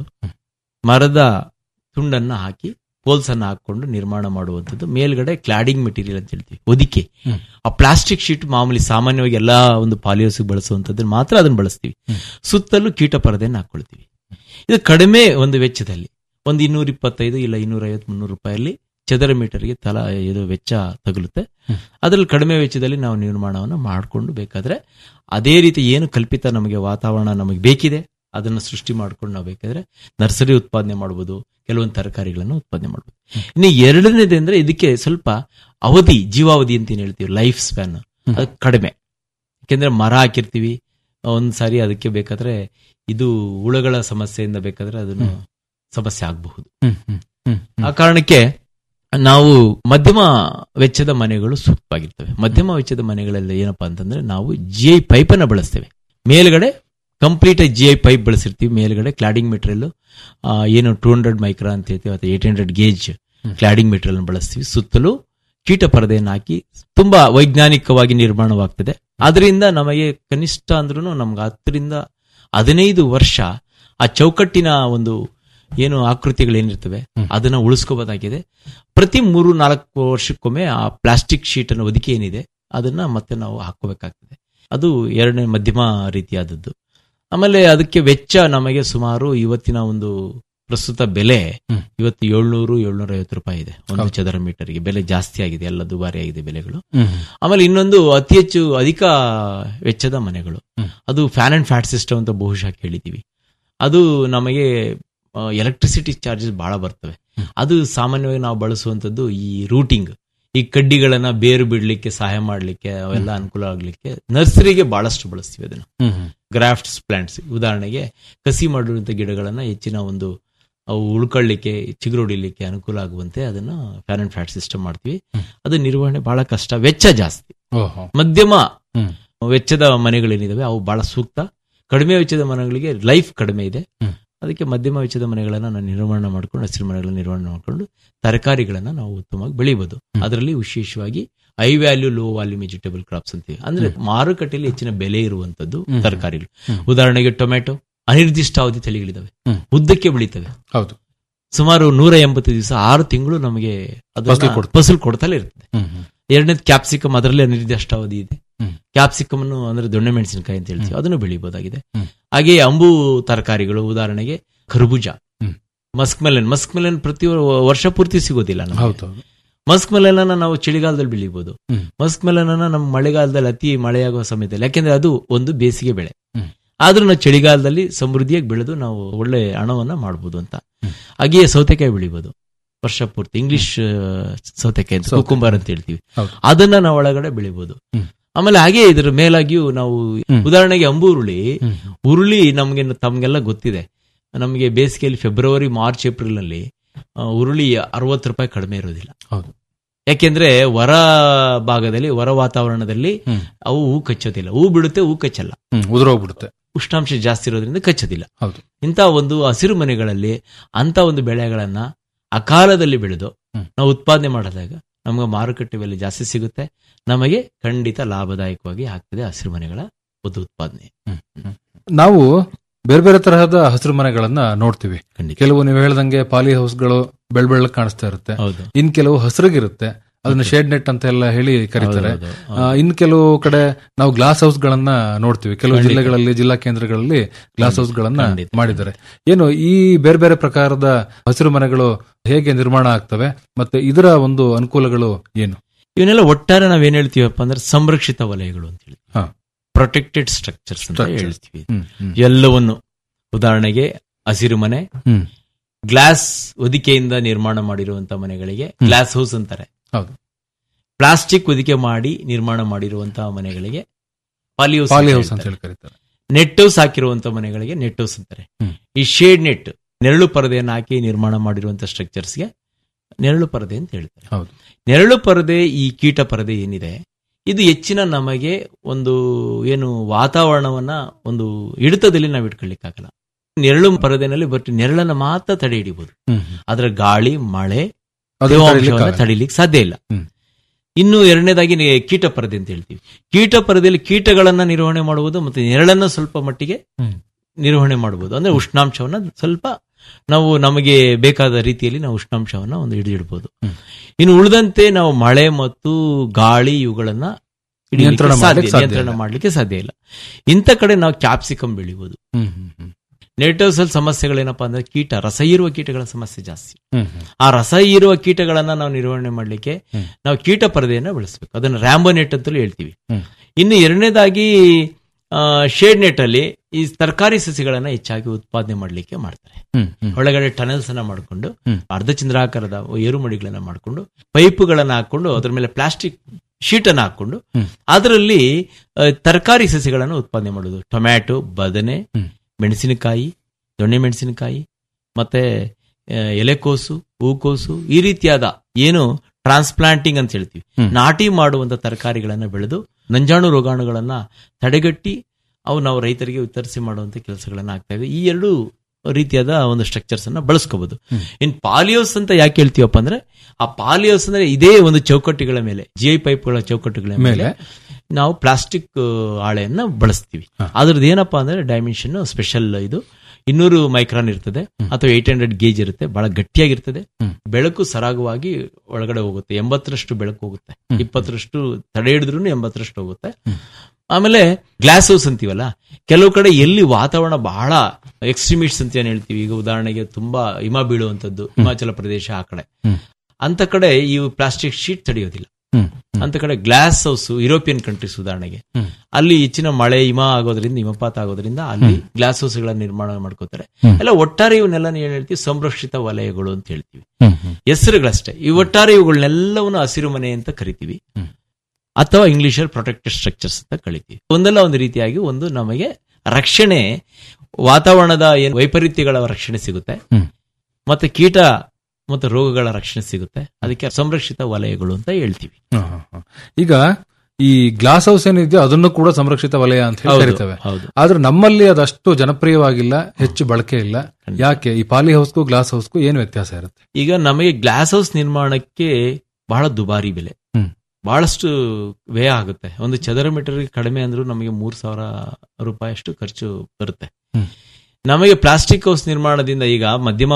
ಮರದ ತುಂಡನ್ನ ಹಾಕಿ ಪೋಲ್ಸ್ ಅನ್ನ ಹಾಕೊಂಡು ನಿರ್ಮಾಣ ಮಾಡುವಂಥದ್ದು ಮೇಲ್ಗಡೆ ಕ್ಲಾಡಿಂಗ್ ಮೆಟೀರಿಯಲ್ ಅಂತ ಹೇಳ್ತೀವಿ ಹೊದಿಕೆ ಆ ಪ್ಲಾಸ್ಟಿಕ್ ಶೀಟ್ ಮಾಮೂಲಿ ಸಾಮಾನ್ಯವಾಗಿ ಎಲ್ಲಾ ಒಂದು ಪಾಲಿಯೋಸ್ ಬಳಸುವಂಥದ್ದನ್ನ ಮಾತ್ರ ಅದನ್ನ ಬಳಸ್ತೀವಿ ಸುತ್ತಲೂ ಕೀಟ ಪರದೆಯನ್ನು ಹಾಕೊಳ್ತೀವಿ ಇದು ಕಡಿಮೆ ಒಂದು ವೆಚ್ಚದಲ್ಲಿ ಒಂದು ಇನ್ನೂರ ಇಪ್ಪತ್ತೈದು ಇಲ್ಲ ಇನ್ನೂರ ಐವತ್ತು ಮುನ್ನೂರು ರೂಪಾಯಲ್ಲಿ ಚದರ ಮೀಟರ್ಗೆ ತಲಾ ಇದು ವೆಚ್ಚ ತಗುಲುತ್ತೆ ಅದರಲ್ಲಿ ಕಡಿಮೆ ವೆಚ್ಚದಲ್ಲಿ ನಾವು ನಿರ್ಮಾಣವನ್ನು ಮಾಡಿಕೊಂಡು ಬೇಕಾದ್ರೆ ಅದೇ ರೀತಿ ಏನು ಕಲ್ಪಿತ ನಮಗೆ ವಾತಾವರಣ ನಮಗೆ ಬೇಕಿದೆ ಅದನ್ನು ಸೃಷ್ಟಿ ಮಾಡ್ಕೊಂಡು ನಾವು ಬೇಕಾದ್ರೆ ನರ್ಸರಿ ಉತ್ಪಾದನೆ ಮಾಡ್ಬೋದು ಕೆಲವೊಂದು ತರಕಾರಿಗಳನ್ನು ಉತ್ಪಾದನೆ ಮಾಡ್ಬೋದು ಇನ್ನು ಎರಡನೇದು ಅಂದ್ರೆ ಇದಕ್ಕೆ ಸ್ವಲ್ಪ ಅವಧಿ ಜೀವಾವಧಿ ಅಂತ ಏನ್ ಹೇಳ್ತೀವಿ ಲೈಫ್ ಸ್ಪ್ಯಾನ್ ಅದು ಕಡಿಮೆ ಯಾಕೆಂದ್ರೆ ಮರ ಹಾಕಿರ್ತೀವಿ ಒಂದ್ ಸಾರಿ ಅದಕ್ಕೆ ಬೇಕಾದ್ರೆ ಇದು ಹುಳಗಳ ಸಮಸ್ಯೆಯಿಂದ ಬೇಕಾದ್ರೆ ಅದನ್ನು ಸಮಸ್ಯೆ ಆಗಬಹುದು ಆ ಕಾರಣಕ್ಕೆ ನಾವು ಮಧ್ಯಮ ವೆಚ್ಚದ ಮನೆಗಳು ಸೂಕ್ತವಾಗಿರ್ತವೆ ಮಧ್ಯಮ ವೆಚ್ಚದ ಮನೆಗಳೆಲ್ಲ ಏನಪ್ಪಾ ಅಂತಂದ್ರೆ ನಾವು ಜಿ ಐ ಪೈಪ್ ಅನ್ನ ಬಳಸ್ತೇವೆ ಮೇಲ್ಗಡೆ ಕಂಪ್ಲೀಟ್ ಜಿ ಐ ಪೈಪ್ ಬಳಸಿರ್ತೀವಿ ಮೇಲ್ಗಡೆ ಕ್ಲಾಡಿಂಗ್ ಮೆಟೀರಿಯಲ್ ಏನು ಟೂ ಹಂಡ್ರೆಡ್ ಮೈಕ್ರಾ ಅಂತ ಹೇಳ್ತೀವಿ ಅಥವಾ eight hundred gauge cladding material ಬಳಸ್ತೀವಿ ಸುತ್ತಲೂ ಕೀಟ ಪರದೆಯನ್ನು ಹಾಕಿ ತುಂಬಾ ವೈಜ್ಞಾನಿಕವಾಗಿ ನಿರ್ಮಾಣವಾಗ್ತದೆ ಅದರಿಂದ ನಮಗೆ ಕನಿಷ್ಠ ಅಂದ್ರೂ ನಮ್ಗೆ ಹತ್ತರಿಂದ ಹದಿನೈದು ವರ್ಷ ಆ ಚೌಕಟ್ಟಿನ ಒಂದು ಏನು ಆಕೃತಿಗಳೇನಿರ್ತವೆ ಅದನ್ನ ಉಳಿಸ್ಕೋಬೋದಾಗಿದೆ ಪ್ರತಿ ಮೂರು ನಾಲ್ಕು ವರ್ಷಕ್ಕೊಮ್ಮೆ ಆ ಪ್ಲಾಸ್ಟಿಕ್ ಶೀಟ್ ಅನ್ನು ಹೊದಿಕೆ ಏನಿದೆ ಅದನ್ನ ಮತ್ತೆ ನಾವು ಹಾಕೋಬೇಕಾಗ್ತದೆ ಅದು ಎರಡನೇ ಮಧ್ಯಮ ರೀತಿಯಾದದ್ದು ಆಮೇಲೆ ಅದಕ್ಕೆ ವೆಚ್ಚ ನಮಗೆ ಸುಮಾರು ಇವತ್ತಿನ ಒಂದು ಪ್ರಸ್ತುತ ಬೆಲೆ ಇವತ್ತು ಏಳ್ನೂರು ಏಳ್ನೂರ ಐವತ್ತು ರೂಪಾಯಿ ಇದೆ ಒಂದು ಹೌದು. ಚದರ ಮೀಟರ್ಗೆ ಬೆಲೆ ಜಾಸ್ತಿ ಆಗಿದೆ ಎಲ್ಲ ದುಬಾರಿ ಆಗಿದೆ ಬೆಲೆಗಳು ಹ್ಮ್. ಆಮೇಲೆ ಇನ್ನೊಂದು ಅತಿ ಹೆಚ್ಚು ಅಧಿಕ ವೆಚ್ಚದ ಮನೆಗಳು ಅದು ಫ್ಯಾನ್ ಅಂಡ್ ಫ್ಯಾಟ್ ಸಿಸ್ಟಮ್ ಅಂತ ಬಹುಶಃ ಕೇಳಿದೀವಿ ಅದು ನಮಗೆ ಎಲೆಕ್ಟ್ರಿಸಿಟಿ ಚಾರ್ಜಸ್ ಬಹಳ ಬರ್ತವೆ ಅದು ಸಾಮಾನ್ಯವಾಗಿ ನಾವು ಬಳಸುವಂತದ್ದು ಈ ರೂಟಿಂಗ್ ಈ ಕಡ್ಡಿಗಳನ್ನ ಬೇರು ಬಿಡ್ಲಿಕ್ಕೆ ಸಹಾಯ ಮಾಡ್ಲಿಕ್ಕೆ ಅವೆಲ್ಲ ಅನುಕೂಲ ಆಗ್ಲಿಕ್ಕೆ ನರ್ಸರಿಗೆ ಬಹಳಷ್ಟು ಬಳಸ್ತೀವಿ ಅದನ್ನ ಹ್ಮ್, ಹ್ಮ್. ಗ್ರಾಫ್ಟ್ಸ್ ಪ್ಲಾಂಟ್ಸ್ ಉದಾಹರಣೆಗೆ ಕಸಿ ಮಾಡಿರುವಂತ ಗಿಡಗಳನ್ನ ಹೆಚ್ಚಿನ ಒಂದು ಅವು ಉಳ್ಕೊಳ್ಳಿಕ್ಕೆ ಚಿಗುರೊಡಿಲಿಕ್ಕೆ ಅನುಕೂಲ ಆಗುವಂತೆ ಅದನ್ನ ಫ್ಯಾನ್ ಅಂಡ್ ಫ್ಯಾಟ್ ಸಿಸ್ಟಮ್ ಮಾಡ್ತೀವಿ ಅದು ನಿರ್ವಹಣೆ ಬಹಳ ಕಷ್ಟ ವೆಚ್ಚ ಜಾಸ್ತಿ ಓಹೋ. ಮಧ್ಯಮ ಹ್ಮ್. ವೆಚ್ಚದ ಮನೆಗಳೇನಿದಾವೆ ಅವು ಬಹಳ ಸೂಕ್ತ ಕಡಿಮೆ ವೆಚ್ಚದ ಮನೆಗಳಿಗೆ ಲೈಫ್ ಕಡಿಮೆ ಇದೆ ಅದಕ್ಕೆ ಮಧ್ಯಮ ವೆಚ್ಚದ ಮನೆಗಳನ್ನ ನಾವು ನಿರ್ಮಾಣ ಮಾಡ್ಕೊಂಡು ಹಸಿರು ಮನೆಗಳನ್ನ ನಿರ್ವಹಣೆ ಮಾಡ್ಕೊಂಡು ತರಕಾರಿಗಳನ್ನ ನಾವು ಉತ್ತಮವಾಗಿ ಬೆಳಿಬಹುದು ಅದರಲ್ಲಿ ವಿಶೇಷವಾಗಿ high value low value vegetable crops ಅಂತೀವಿ ಅಂದ್ರೆ ಮಾರುಕಟ್ಟೆಯಲ್ಲಿ ಹೆಚ್ಚಿನ ಬೆಲೆ ಇರುವಂತದ್ದು ಹ್ಮ್. ತರಕಾರಿಗಳು ಉದಾಹರಣೆಗೆ ಟೊಮೆಟೊ ಅನಿರ್ದಿಷ್ಟಾವಧಿ ತಳಿಗಳಿದಾವೆ ಹ್ಮ್. ಉದ್ದಕ್ಕೆ ಬೆಳೀತವೆ ಹೌದು ಸುಮಾರು ನೂರ ಎಂಬತ್ತು ದಿವಸ ಆರು ತಿಂಗಳು ನಮಗೆ ಅದನ್ನ ಫಸಲು ಕೊಡ್ತದೆ. ಫಸಲು ಕೊಡ್ತಲೇ ಇರ್ತದೆ ಹ್ಮ್, ಹ್ಮ್. ಎರಡನೇದು ಕ್ಯಾಪ್ಸಿಕಮ್ ಅದರಲ್ಲಿ ಅನಿರ್ದಿಷ್ಟಾವಧಿ ಇದೆ ಹ್ಮ್. ಕ್ಯಾಪ್ಸಿಕಮ್ ಅನ್ನು ಅಂದ್ರೆ ದೊಣ್ಣೆ ಮೆಣಸಿನಕಾಯಿ ಅಂತ ಹೇಳ್ತೀವಿ ಹ್ಮ್. ಅದನ್ನು ಬೆಳಿಬಹುದಾಗಿದೆ ಹ್ಮ್. ಹಾಗೆ ಅಂಬು ತರಕಾರಿಗಳು ಉದಾಹರಣೆಗೆ ಖರ್ಬೂಜ ಹ್ಮ್. ಮಸ್ಕ್ ಮೆಲನ್ ಮಸ್ಕ್ ಮೆಲನ್ ಪ್ರತಿ ವ- ವರ್ಷ ಪೂರ್ತಿ ಸಿಗೋದಿಲ್ಲ ನಮ್ಗೆ. ಹೌದೌದು ಮಸ್ಕ್ ಮೆಲನ್ ನಾವು ಚಳಿಗಾಲದಲ್ಲಿ ಬೆಳಿಬಹುದು ಹ್ಮ್. ಮಸ್ಕ್ ಮೆಲನ್ ನಮ್ಮ ಮಳೆಗಾಲದಲ್ಲಿ ಅತಿ ಮಳೆಯಾಗುವ ಸಮಯದಲ್ಲಿ ಯಾಕೆಂದ್ರೆ ಅದು ಒಂದು ಬೇಸಿಗೆ ಬೆಳೆ ಹ್ಮ್. ಆದ್ರೂ ನಾವು ಚಳಿಗಾಲದಲ್ಲಿ ಸಮೃದ್ಧಿಯಾಗಿ ಬೆಳೆದು ನಾವು ಒಳ್ಳೆ ಹಣವನ್ನ ಮಾಡ್ಬೋದು ಅಂತ ಹಾಗೆಯೇ ಸೌತೆಕಾಯಿ ಬೆಳಿಬಹುದು ವರ್ಷ ಪೂರ್ತಿ ಇಂಗ್ಲಿಷ್ ಸೌತೆಕಾಯಿ ಅಂತ ಸೌತೆ. ಕುಕುಂಬರ್ ಅಂತ ಹೇಳ್ತೀವಿ ಹೌದು. ಅದನ್ನ ನಾವು ಒಳಗಡೆ ಬೆಳಿಬಹುದು ಹ್ಮ್. ಆಮೇಲೆ ಹಾಗೆ ಇದ್ರ ಮೇಲಾಗಿಯೂ ನಾವು ಉದಾಹರಣೆಗೆ ಅಂಬೂರುಳಿ ಉರುಳಿ ನಮ್ಗೆ ತಮ್ಗೆಲ್ಲ ಗೊತ್ತಿದೆ ನಮಗೆ ಬೇಸಿಗೆಯಲ್ಲಿ ಫೆಬ್ರವರಿ ಮಾರ್ಚ್ ಏಪ್ರಿಲ್ ನಲ್ಲಿ ಆ, ಉರುಳಿ ಅರವತ್ತು ರೂಪಾಯಿ ಕಡಿಮೆ ಇರೋದಿಲ್ಲ ಹೌದು ಯಾಕೆಂದ್ರೆ ಹೊರ ಭಾಗದಲ್ಲಿ ಹೊರ ವಾತಾವರಣದಲ್ಲಿ ಹ್ಮ್. ಅವು ಹೂ ಕಚ್ಚೋದಿಲ್ಲ ಹೂ ಬಿಡುತ್ತೆ ಹೂ ಕಚ್ಚಲ್ಲ ಹ್ಮ್ ಉದುರೋಗ್ಬಿಡುತ್ತೆ ಉಷ್ಣಾಂಶ ಜಾಸ್ತಿ ಇರೋದ್ರಿಂದ ಕಚ್ಚೋದಿಲ್ಲ ಹೌದು ಇಂಥ ಒಂದು ಹಸಿರು ಮನೆಗಳಲ್ಲಿ ಅಂತ ಒಂದು ಬೆಳೆಗಳನ್ನ ಅಕಾಲದಲ್ಲಿ ಬೆಳೆದು ನಾವು ಉತ್ಪಾದನೆ ಮಾಡಿದಾಗ ನಮಗೆ ಮಾರುಕಟ್ಟೆ ಬೆಲೆ ಜಾಸ್ತಿ ಸಿಗುತ್ತೆ ನಮಗೆ ಖಂಡಿತ ಲಾಭದಾಯಕವಾಗಿ ಆಗ್ತದೆ ಹಸಿರು ಮನೆಗಳ ಒಂದು ಉತ್ಪಾದನೆ ನಾವು ಬೇರೆ ಬೇರೆ ತರಹದ ಹಸಿರು ಮನೆಗಳನ್ನ ನೋಡ್ತೀವಿ ಕೆಲವು ನೀವು ಹೇಳ್ದಂಗೆ ಪಾಲಿ ಹೌಸ್ಗಳು ಬೆಳ್ ಬೆಳ್ಳಗ್ ಕಾಣಿಸ್ತಾ ಇರುತ್ತೆ ಹೌದು. ಇನ್ ಕೆಲವು ಹಸಿರಿಗಿರುತ್ತೆ ಅದನ್ನ ಶೇಡ್ ನೆಟ್ ಅಂತ ಎಲ್ಲ ಹೇಳಿ ಕರೀತಾರೆ ಹೌದು, ಆ, ಇನ್ ಕೆಲವು ಕಡೆ ನಾವು ಗ್ಲಾಸ್ ಹೌಸ್ ಗಳನ್ನ ನೋಡ್ತೀವಿ ಕೆಲವು ಖಂಡಿತ. ಜಿಲ್ಲೆಗಳಲ್ಲಿ ಜಿಲ್ಲಾ ಕೇಂದ್ರಗಳಲ್ಲಿ ಗ್ಲಾಸ್ ಹೌಸ್ ಗಳನ್ನ ಖಂಡಿತ. ಮಾಡಿದ್ದಾರೆ ಏನು ಈ ಬೇರೆ ಬೇರೆ ಪ್ರಕಾರದ ಹಸಿರು ಮನೆಗಳು ಹೇಗೆ ನಿರ್ಮಾಣ ಆಗ್ತವೆ ಮತ್ತೆ ಇದರ ಒಂದು ಅನುಕೂಲಗಳು ಏನು ಇವನ್ನೆಲ್ಲ ಒಟ್ಟಾರೆ ನಾವೇನ್ ಹೇಳ್ತೀವಪ್ಪ ಅಂದ್ರೆ ಸಂರಕ್ಷಿತ ವಲಯಗಳು ಅಂತ ಹೇಳಿ ಹಾ. ಪ್ರೊಟೆಕ್ಟೆಡ್ ಸ್ಟ್ರಕ್ಚರ್ಸ್ ಅಂತ Structures. ಹೇಳ್ತೀವಿ ಹ್ಮ್, ಹ್ಮ್. ಎಲ್ಲವನ್ನು ಉದಾಹರಣೆಗೆ ಹಸಿರು ಮನೆ ಹ್ಮ್. ಗ್ಲಾಸ್ ಹೊದಿಕೆಯಿಂದ ನಿರ್ಮಾಣ ಮಾಡಿರುವಂತ ಮನೆಗಳಿಗೆ ಗ್ಲಾಸ್ ಹೌಸ್ ಅಂತಾರೆ ಹೌದು ಪ್ಲಾಸ್ಟಿಕ್ ಹೊದಿಕೆ ಮಾಡಿ ನಿರ್ಮಾಣ ಮಾಡಿರುವಂತಹ ಮನೆಗಳಿಗೆ ಪಾಲಿ ಹೌಸ್ ಪಾಲಿ ಅಂತ ಹೌಸ್ ಅಂತ ಹೇಳ್ತಾರೆ. ಹೇಳಿ ಕರೀತಾರೆ ನೆಟ್ ಹೌಸ್ ಹಾಕಿರುವಂತ ಮನೆಗಳಿಗೆ ನೆಟ್ ಹೌಸ್ ಅಂತಾರೆ ಹ್ಮ್. ಈ ಶೇಡ್ ನೆಟ್ ನೆರಳು ಪರದೆಯನ್ನು ಹಾಕಿ ನಿರ್ಮಾಣ ಮಾಡಿರುವಂತ ಸ್ಟ್ರಕ್ಚರ್ಸ್ಗೆ ನೆರಳು ಪರದೆ ಅಂತ ಹೇಳ್ತಾರೆ ಹೌದು ನೆರಳು ಪರದೆ ಈ ಕೀಟ ಪರದೆ ಏನಿದೆ ಇದು ಹೆಚ್ಚಿನ ನಮಗೆ ಒಂದು ಏನು ವಾತಾವರಣವನ್ನ ಒಂದು ಹಿಡಿತದಲ್ಲಿ ನಾವು ಇಟ್ಕೊಳ್ಳಿಕ್ಕಾಗಲ್ಲ ನೆರಳು ಪರದೆನಲ್ಲಿ ಬಟ್ ನೆರಳನ್ನ ಮಾತ್ರ ತಡೆ ಹಿಡಿಬಹುದು ಹ್ಮ್. ಆದ್ರೆ ಗಾಳಿ ಮಳೆ ಅದನ್ನ ತೇವಾಂಶವನ್ನ ತಡೀಲಿಕ್ಕಾಗಲ್ಲ. ತಡಿಲಿಕ್ಕೆ ಸಾಧ್ಯ ಇಲ್ಲ ಹ್ಮ್. ಇನ್ನು ಎರಡನೇದಾಗಿ ನೆ- ಕೀಟ ಪರದೆ ಅಂತ ಹೇಳ್ತೀವಿ ಕೀಟ ಪರದೆಯಲ್ಲಿ ಕೀಟಗಳನ್ನ ನಿರ್ವಹಣೆ ಮಾಡುವುದು ಮತ್ತೆ ನೆರಳನ್ನ ಸ್ವಲ್ಪ ಮಟ್ಟಿಗೆ ಹ್ಮ್. ನಿರ್ವಹಣೆ ಮಾಡಬಹುದು ಅಂದ್ರೆ ಉಷ್ಣಾಂಶವನ್ನ ಸ್ವಲ್ಪ ನಾವು ನಮಗೆ ಬೇಕಾದ ರೀತಿಯಲ್ಲಿ ನಾವು ಉಷ್ಣಾಂಶವನ್ನ ಒಂದು ಹಿಡಿದಿಡ್ಬೋದು ಇನ್ನು ಉಳಿದಂತೆ ನಾವು ಮಳೆ ಮತ್ತು ಗಾಳಿ ಇವುಗಳನ್ನ ಹಿಡಿಲಿಕ್ಕೆ ನಿಯಂತ್ರಣ ಸಾಧ್ಯ- ಮಾಡ್ಲಿಕ್ಕೆ ಸಾಧ್ಯ ನಿಯಂತ್ರಣ ಇಲ್ಲ. ಮಾಡ್ಲಿಕ್ಕೆ ಸಾಧ್ಯ ಇಲ್ಲ ಇಂಥ ಕಡೆ ನಾವು ಕ್ಯಾಪ್ಸಿಕಮ್ ಬೆಳಿಬಹುದು ಹ್ಮ್, ಹ್ಮ್, ಹ್ಮ್. ನೆಟೋಸ್ ಅಲ್ಲಿ ಸಮಸ್ಯೆಗಳೇನಪ್ಪಾ ಅಂದ್ರೆ ಕೀಟ ರಸ ಹೀರುವ ಕೀಟಗಳ ಸಮಸ್ಯೆ ಜಾಸ್ತಿ ಹ್ಮ್, ಹ್ಮ್. ಆ ರಸ ಹೀರುವ ಕೀಟಗಳನ್ನ ನಾವು ನಿರ್ವಹಣೆ ಮಾಡ್ಲಿಕ್ಕೆ ನಾವು ಕೀಟ ಪರದೆಯನ್ನ ಬೆಳೆಸಬೇಕು ಅದನ್ನ ರ್ಯಾಂಬೋ ನೆಟ್ ಅಂತಲೂ ಹೇಳ್ತೀವಿ ಹ್ಮ್. ಇನ್ನು ಎರಡನೇದಾಗಿ ಶೇಡ್ ನೆಟ್ ಅಲ್ಲಿ ಈ ತರಕಾರಿ ಸಸಿಗಳನ್ನ ಹೆಚ್ಚಾಗಿ ಉತ್ಪಾದನೆ ಮಾಡ್ಲಿಕ್ಕೆ ಮಾಡ್ತಾರೆ ಹ್ಮ್, ಹ್ಮ್. ಒಳಗಡೆ ಟನಲ್ಸ್ ಅನ್ನ ಮಾಡ್ಕೊಂಡು ಹ್ಮ್. ಅರ್ಧಚಂದ್ರಾಕಾರದ ಏರುಮಡಿಗಳನ್ನ ಮಾಡ್ಕೊಂಡು ಪೈಪುಗಳನ್ನ ಹಾಕೊಂಡು ಅದ್ರ ಮೇಲೆ ಪ್ಲಾಸ್ಟಿಕ್ ಶೀಟ್ ಅನ್ನ ಹಾಕೊಂಡು ಹ್ಮ್. ಅದರಲ್ಲಿ ತರಕಾರಿ ಸಸಿಗಳನ್ನು ಉತ್ಪಾದನೆ ಮಾಡೋದು ಟೊಮ್ಯಾಟೊ ಬದನೆ ಹ್ಮ್. ಮೆಣಸಿನಕಾಯಿ ದೊಣ್ಣೆ ಮೆಣಸಿನಕಾಯಿ ಮತ್ತೆ ಆ, ಎಲೆಕೋಸು ಹೂಕೋಸು ಈ ರೀತಿಯಾದ ಏನು ಟ್ರಾನ್ಸ್ಪ್ಲಾಂಟಿಂಗ್ ಅಂತ ಹೇಳ್ತೀವಿ ಹ್ಮ್. ನಾಟಿ ಮಾಡುವಂತ ತರಕಾರಿಗಳನ್ನ ಬೆಳೆದು ನಂಜಾಣು ರೋಗಾಣುಗಳನ್ನ ತಡೆಗಟ್ಟಿ ಅವು ನಾವು ರೈತರಿಗೆ ವಿತರಿಸಿ ಮಾಡುವಂತ ಕೆಲಸಗಳನ್ನ ಆಗ್ತಾ ಇದೆ ಈ ಎರಡು ರೀತಿಯಾದ ಒಂದು ಸ್ಟ್ರಕ್ಚರ್ಸ್ ಅನ್ನ ಬಳಸ್ಕೋಬಹುದು ಇನ್ ಪಾಲಿಯೋಸ್ ಅಂತ ಯಾಕೆ ಹೇಳ್ತೀವಪ್ಪ ಅಂದ್ರೆ ಆ ಪಾಲಿಯೋಸ್ ಅಂದ್ರೆ ಇದೇ ಒಂದು ಚೌಕಟ್ಟುಗಳ ಮೇಲೆ ಜಿ ಐ ಪೈಪ್ಗಳ ಚೌಕಟ್ಟುಗಳ ಮೇಲೆ ಮೇಲೆ ನಾವು ಪ್ಲಾಸ್ಟಿಕ್ ಹಾಳೆಯನ್ನ ಬಳಸ್ತೀವಿ ಅದ್ರದ್ದು ಏನಪ್ಪಾ ಅಂದ್ರೆ ಡೈಮೆನ್ಷನ್ ಸ್ಪೆಷಲ್ ಇದು ಇನ್ನೂರು ಮೈಕ್ರಾನ್ ಇರ್ತದೆ ಅಥವಾ ಏಟ್ ಹಂಡ್ರೆಡ್ ಗೇಜ್ ಇರುತ್ತೆ ಬಹಳ ಗಟ್ಟಿಯಾಗಿರ್ತದೆ ಬೆಳಕು ಸರಾಗವಾಗಿ ಒಳಗಡೆ ಹೋಗುತ್ತೆ ಎಂಬತ್ತರಷ್ಟು ಬೆಳಕು ಹೋಗುತ್ತೆ ಇಪ್ಪತ್ತರಷ್ಟು ತಡೆ ಹಿಡಿದ್ರು ಎಂಬತ್ತರಷ್ಟು ಹೋಗುತ್ತೆ ಆಮೇಲೆ ಗ್ಲಾಸ್ ಹೌಸ್ ಅಂತೀವಲ್ಲ ಕೆಲವು ಕಡೆ ಎಲ್ಲಿ ವಾತಾವರಣ ಬಹಳ ಎಕ್ಸ್ಟ್ರೀಮಿಟ್ಸ್ ಅಂತ ಏನ್ ಹೇಳ್ತೀವಿ ಈಗ ಉದಾಹರಣೆಗೆ ತುಂಬಾ ಹಿಮ ಬೀಳುವಂತದ್ದು ಹಿಮಾಚಲ ಪ್ರದೇಶ ಆ ಕಡೆ ಹ್ಮ್. ಅಂತ ಕಡೆ ಈ ಪ್ಲಾಸ್ಟಿಕ್ ಶೀಟ್ ತಡೆಯೋದಿಲ್ಲ ಹ್ಮ್. ಅಂತ ಕಡೆ ಗ್ಲಾಸ್ ಹೌಸ್ ಯುರೋಪಿಯನ್ ಕಂಟ್ರೀಸ್ ಉದಾಹರಣೆಗೆ ಹ್ಮ್. ಅಲ್ಲಿ ಹೆಚ್ಚಿನ ಮಳೆ ಹಿಮ ಆಗೋದ್ರಿಂದ ಹಿಮಪಾತ ಆಗೋದ್ರಿಂದ ಅಲ್ಲಿ ಗ್ಲಾಸ್ ಹೌಸ್ ಗಳನ್ನ ನಿರ್ಮಾಣ ಮಾಡ್ಕೋತಾರೆ ಹ್ಮ್. ಎಲ್ಲ ಒಟ್ಟಾರೆ ಇವನ್ನೆಲ್ಲ ಏನ್ ಹೇಳ್ತೀವಿ ಸಂರಕ್ಷಿತ ವಲಯಗಳು ಅಂತ ಹೇಳ್ತೀವಿ ಹ್ಮ್, ಹ್ಮ್. ಹೆಸರುಗಳಷ್ಟೇ ಈ ಒಟ್ಟಾರೆ ಇವುಗಳನ್ನೆಲ್ಲವನ್ನು ಹಸಿರು ಮನೆ ಅಂತ ಕರಿತೀವಿ ಹ್ಮ್. ಅಥವಾ ಇಂಗ್ಲಿಷಲ್ಲಿ ಪ್ರೊಟೆಕ್ಟೆಡ್ ಸ್ಟ್ರಕ್ಚರ್ಸ್ ಅಂತ ಕಳಿತೀವಿ ಒಂದಲ್ಲ ಒಂದು ರೀತಿಯಾಗಿ ಒಂದು ನಮಗೆ ರಕ್ಷಣೆ ವಾತಾವರಣದ ಏನು ವೈಪರೀತ್ಯಗಳ ರಕ್ಷಣೆ ಸಿಗುತ್ತೆ ಹ್ಮ್. ಮತ್ತೆ ಕೀಟ ಮತ್ತು ರೋಗಗಳ ರಕ್ಷಣೆ ಸಿಗುತ್ತೆ ಅದಕ್ಕೆ ಸಂರಕ್ಷಿತ ವಲಯಗಳು ಅಂತ ಹೇಳ್ತೀವಿ ಹ, ಹ, ಹ. ಈಗ ಈ ಗ್ಲಾಸ್ ಹೌಸ್ ಏನಿದೆಯೋ ಅದನ್ನು ಕೂಡ ಸಂರಕ್ಷಿತ ವಲಯ ಅಂತ ಹೇಳಿ ಹೌದು, ಕರಿತೇವೆ ಹೌದು. ಆದ್ರೆ ನಮ್ಮಲ್ಲಿ ಅದಷ್ಟು ಜನಪ್ರಿಯವಾಗಿಲ್ಲ ಹೆಚ್ಚು ಬಳಕೆ ಇಲ್ಲ ಯಾಕೆ ಈ ಪಾಲಿ ಹೌಸ್ಗೂ ಗ್ಲಾಸ್ ಹೌಸ್ಗೂ ಏನು ವ್ಯತ್ಯಾಸ ಇರುತ್ತೆ ಈಗ ನಮಗೆ ಗ್ಲಾಸ್ ಹೌಸ್ ನಿರ್ಮಾಣಕ್ಕೆ ಬಹಳ ದುಬಾರಿ ಬೆಲೆ ಹ್ಮ್. ಬಹಳಷ್ಟು ವ್ಯಯ ಆಗುತ್ತೆ ಒಂದು ಚದರ ಮೀಟರ್ ಕಡಿಮೆ ಅಂದ್ರೂ ನಮಗೆ ಮೂರ್ ಸಾವಿರ ರೂಪಾಯಿ ಅಷ್ಟು ಖರ್ಚು ಬರುತ್ತೆ ಹ್ಮ್. ನಮಗೆ ಪ್ಲಾಸ್ಟಿಕ್ ಹೌಸ್ ನಿರ್ಮಾಣದಿಂದ ಈಗ ಮಧ್ಯಮ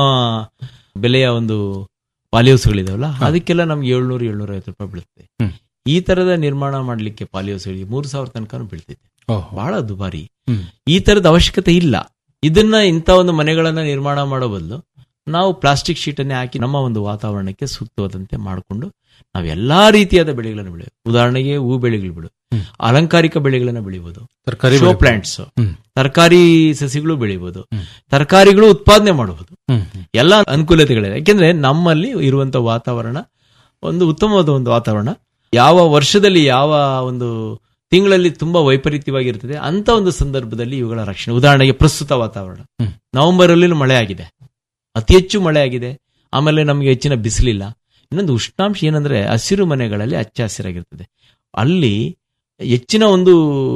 ಬೆಲೆಯ ಒಂದು ಪಾಲಿ ಹೌಸ್ಗಳಿದಾವಲ್ಲ ಅದಕ್ಕೆಲ್ಲ ನಮ್ಗೆ ಏಳ್ನೂರು ಏಳ್ನೂರ ಐವತ್ತು ರೂಪಾಯಿ ಬೀಳುತ್ತೆ ಹ್ಮ್. ಈ ತರದ ನಿರ್ಮಾಣ ಮಾಡ್ಲಿಕ್ಕೆ ಪಾಲಿ ಹೌಸ್ಗಳಿಗೆ ಮೂರ್ ಸಾವಿರ ತನಕ ಬೀಳ್ತೈತೆ ಓಹ್. ಬಹಳ ದುಬಾರಿ ಹ್ಮ್. ಈ ತರದ ಅವಶ್ಯಕತೆ ಇಲ್ಲ ಇದನ್ನ ಇಂಥ ಒಂದು ಮನೆಗಳನ್ನ ನಿರ್ಮಾಣ ಮಾಡೋ ಬದಲು ನಾವು ಪ್ಲಾಸ್ಟಿಕ್ ಶೀಟನ್ನೇ ಹಾಕಿ ನಮ್ಮ ಒಂದು ವಾತಾವರಣಕ್ಕೆ ಸೂಕ್ತವಾದಂತೆ ಮಾಡಿಕೊಂಡು ನಾವು ಎಲ್ಲಾ ರೀತಿಯಾದ ಬೆಳೆಗಳನ್ನು ಬೆಳೆಯಬಹುದು ಉದಾಹರಣೆಗೆ ಹೂ ಬೆಳೆಗಳು ಬೆಳೆ ಅಲಂಕಾರಿಕ ಬೆಳೆಗಳನ್ನ ಬೆಳಿಬಹುದು ತರಕಾರಿ ಶೋ ಬೆಳಿಬೋದು. ಪ್ಲಾಂಟ್ಸ್ ಹ್ಮ್. ತರಕಾರಿ ಸಸಿಗಳು ಬೆಳಿಬಹುದು ತರಕಾರಿಗಳು ಉತ್ಪಾದನೆ ಮಾಡಬಹುದು ಹ್ಮ್. ಎಲ್ಲ ಅನುಕೂಲತೆಗಳಿದೆ ಯಾಕೆಂದ್ರೆ ನಮ್ಮಲ್ಲಿ ಇರುವಂತ ವಾತಾವರಣ ಒಂದು ಉತ್ತಮವಾದ ಒಂದು ವಾತಾವರಣ ಯಾವ ವರ್ಷದಲ್ಲಿ ಯಾವ ಒಂದು ತಿಂಗಳಲ್ಲಿ ತುಂಬಾ ವೈಪರೀತ್ಯವಾಗಿರ್ತದೆ ಅಂತ ಒಂದು ಸಂದರ್ಭದಲ್ಲಿ ಇವುಗಳ ರಕ್ಷಣೆ ಉದಾಹರಣೆಗೆ ಪ್ರಸ್ತುತ ವಾತಾವರಣ ಹ್ಮ್. ನವೆಂಬರ್ ಅಲ್ಲಿ ಮಳೆ ಆಗಿದೆ ಅತಿ ಹೆಚ್ಚು ಮಳೆ ಆಗಿದೆ ಆಮೇಲೆ ನಮಗೆ ಹೆಚ್ಚಿನ ಬಿಸಿಲಿಲ್ಲ ಇನ್ನೊಂದು ಉಷ್ಣಾಂಶ ಏನಂದ್ರೆ ಹಸಿರು ಮನೆಗಳಲ್ಲಿ ಹಚ್ಚ ಹಸಿರಾಗಿರ್ತದೆ ಅಲ್ಲಿ ಹೆಚ್ಚಿನ ಒಂದು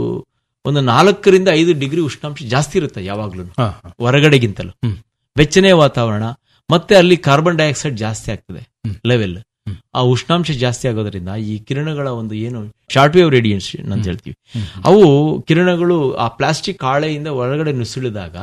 ಒಂದು ನಾಲ್ಕರಿಂದ ಐದು ಡಿಗ್ರಿ ಉಷ್ಣಾಂಶ ಜಾಸ್ತಿ ಇರುತ್ತೆ ಯಾವಾಗ್ಲೂ ಹಾ, ಹೊರಗಡೆಗಿಂತಲೂ ಹ್ಮ್. ಬೆಚ್ಚನೆಯ ವಾತಾವರಣ ಮತ್ತೆ ಅಲ್ಲಿ ಕಾರ್ಬನ್ ಡೈಆಕ್ಸೈಡ್ ಜಾಸ್ತಿ ಆಗ್ತದೆ ಲೆವೆಲ್ ಆ ಉಷ್ಣಾಂಶ ಜಾಸ್ತಿ ಆಗೋದ್ರಿಂದ ಈ ಕಿರಣಗಳ ಒಂದು ಏನು ಶಾರ್ಟ್ ವೇವ್ ರೇಡಿಯೇಷನ್ ಅಂತ ಹೇಳ್ತೀವಿ ಅವು ಕಿರಣಗಳು ಆ ಪ್ಲಾಸ್ಟಿಕ್ ಹಾಳೆಯಿಂದ ಒಳಗಡೆ ನುಸುಳಿದಾಗ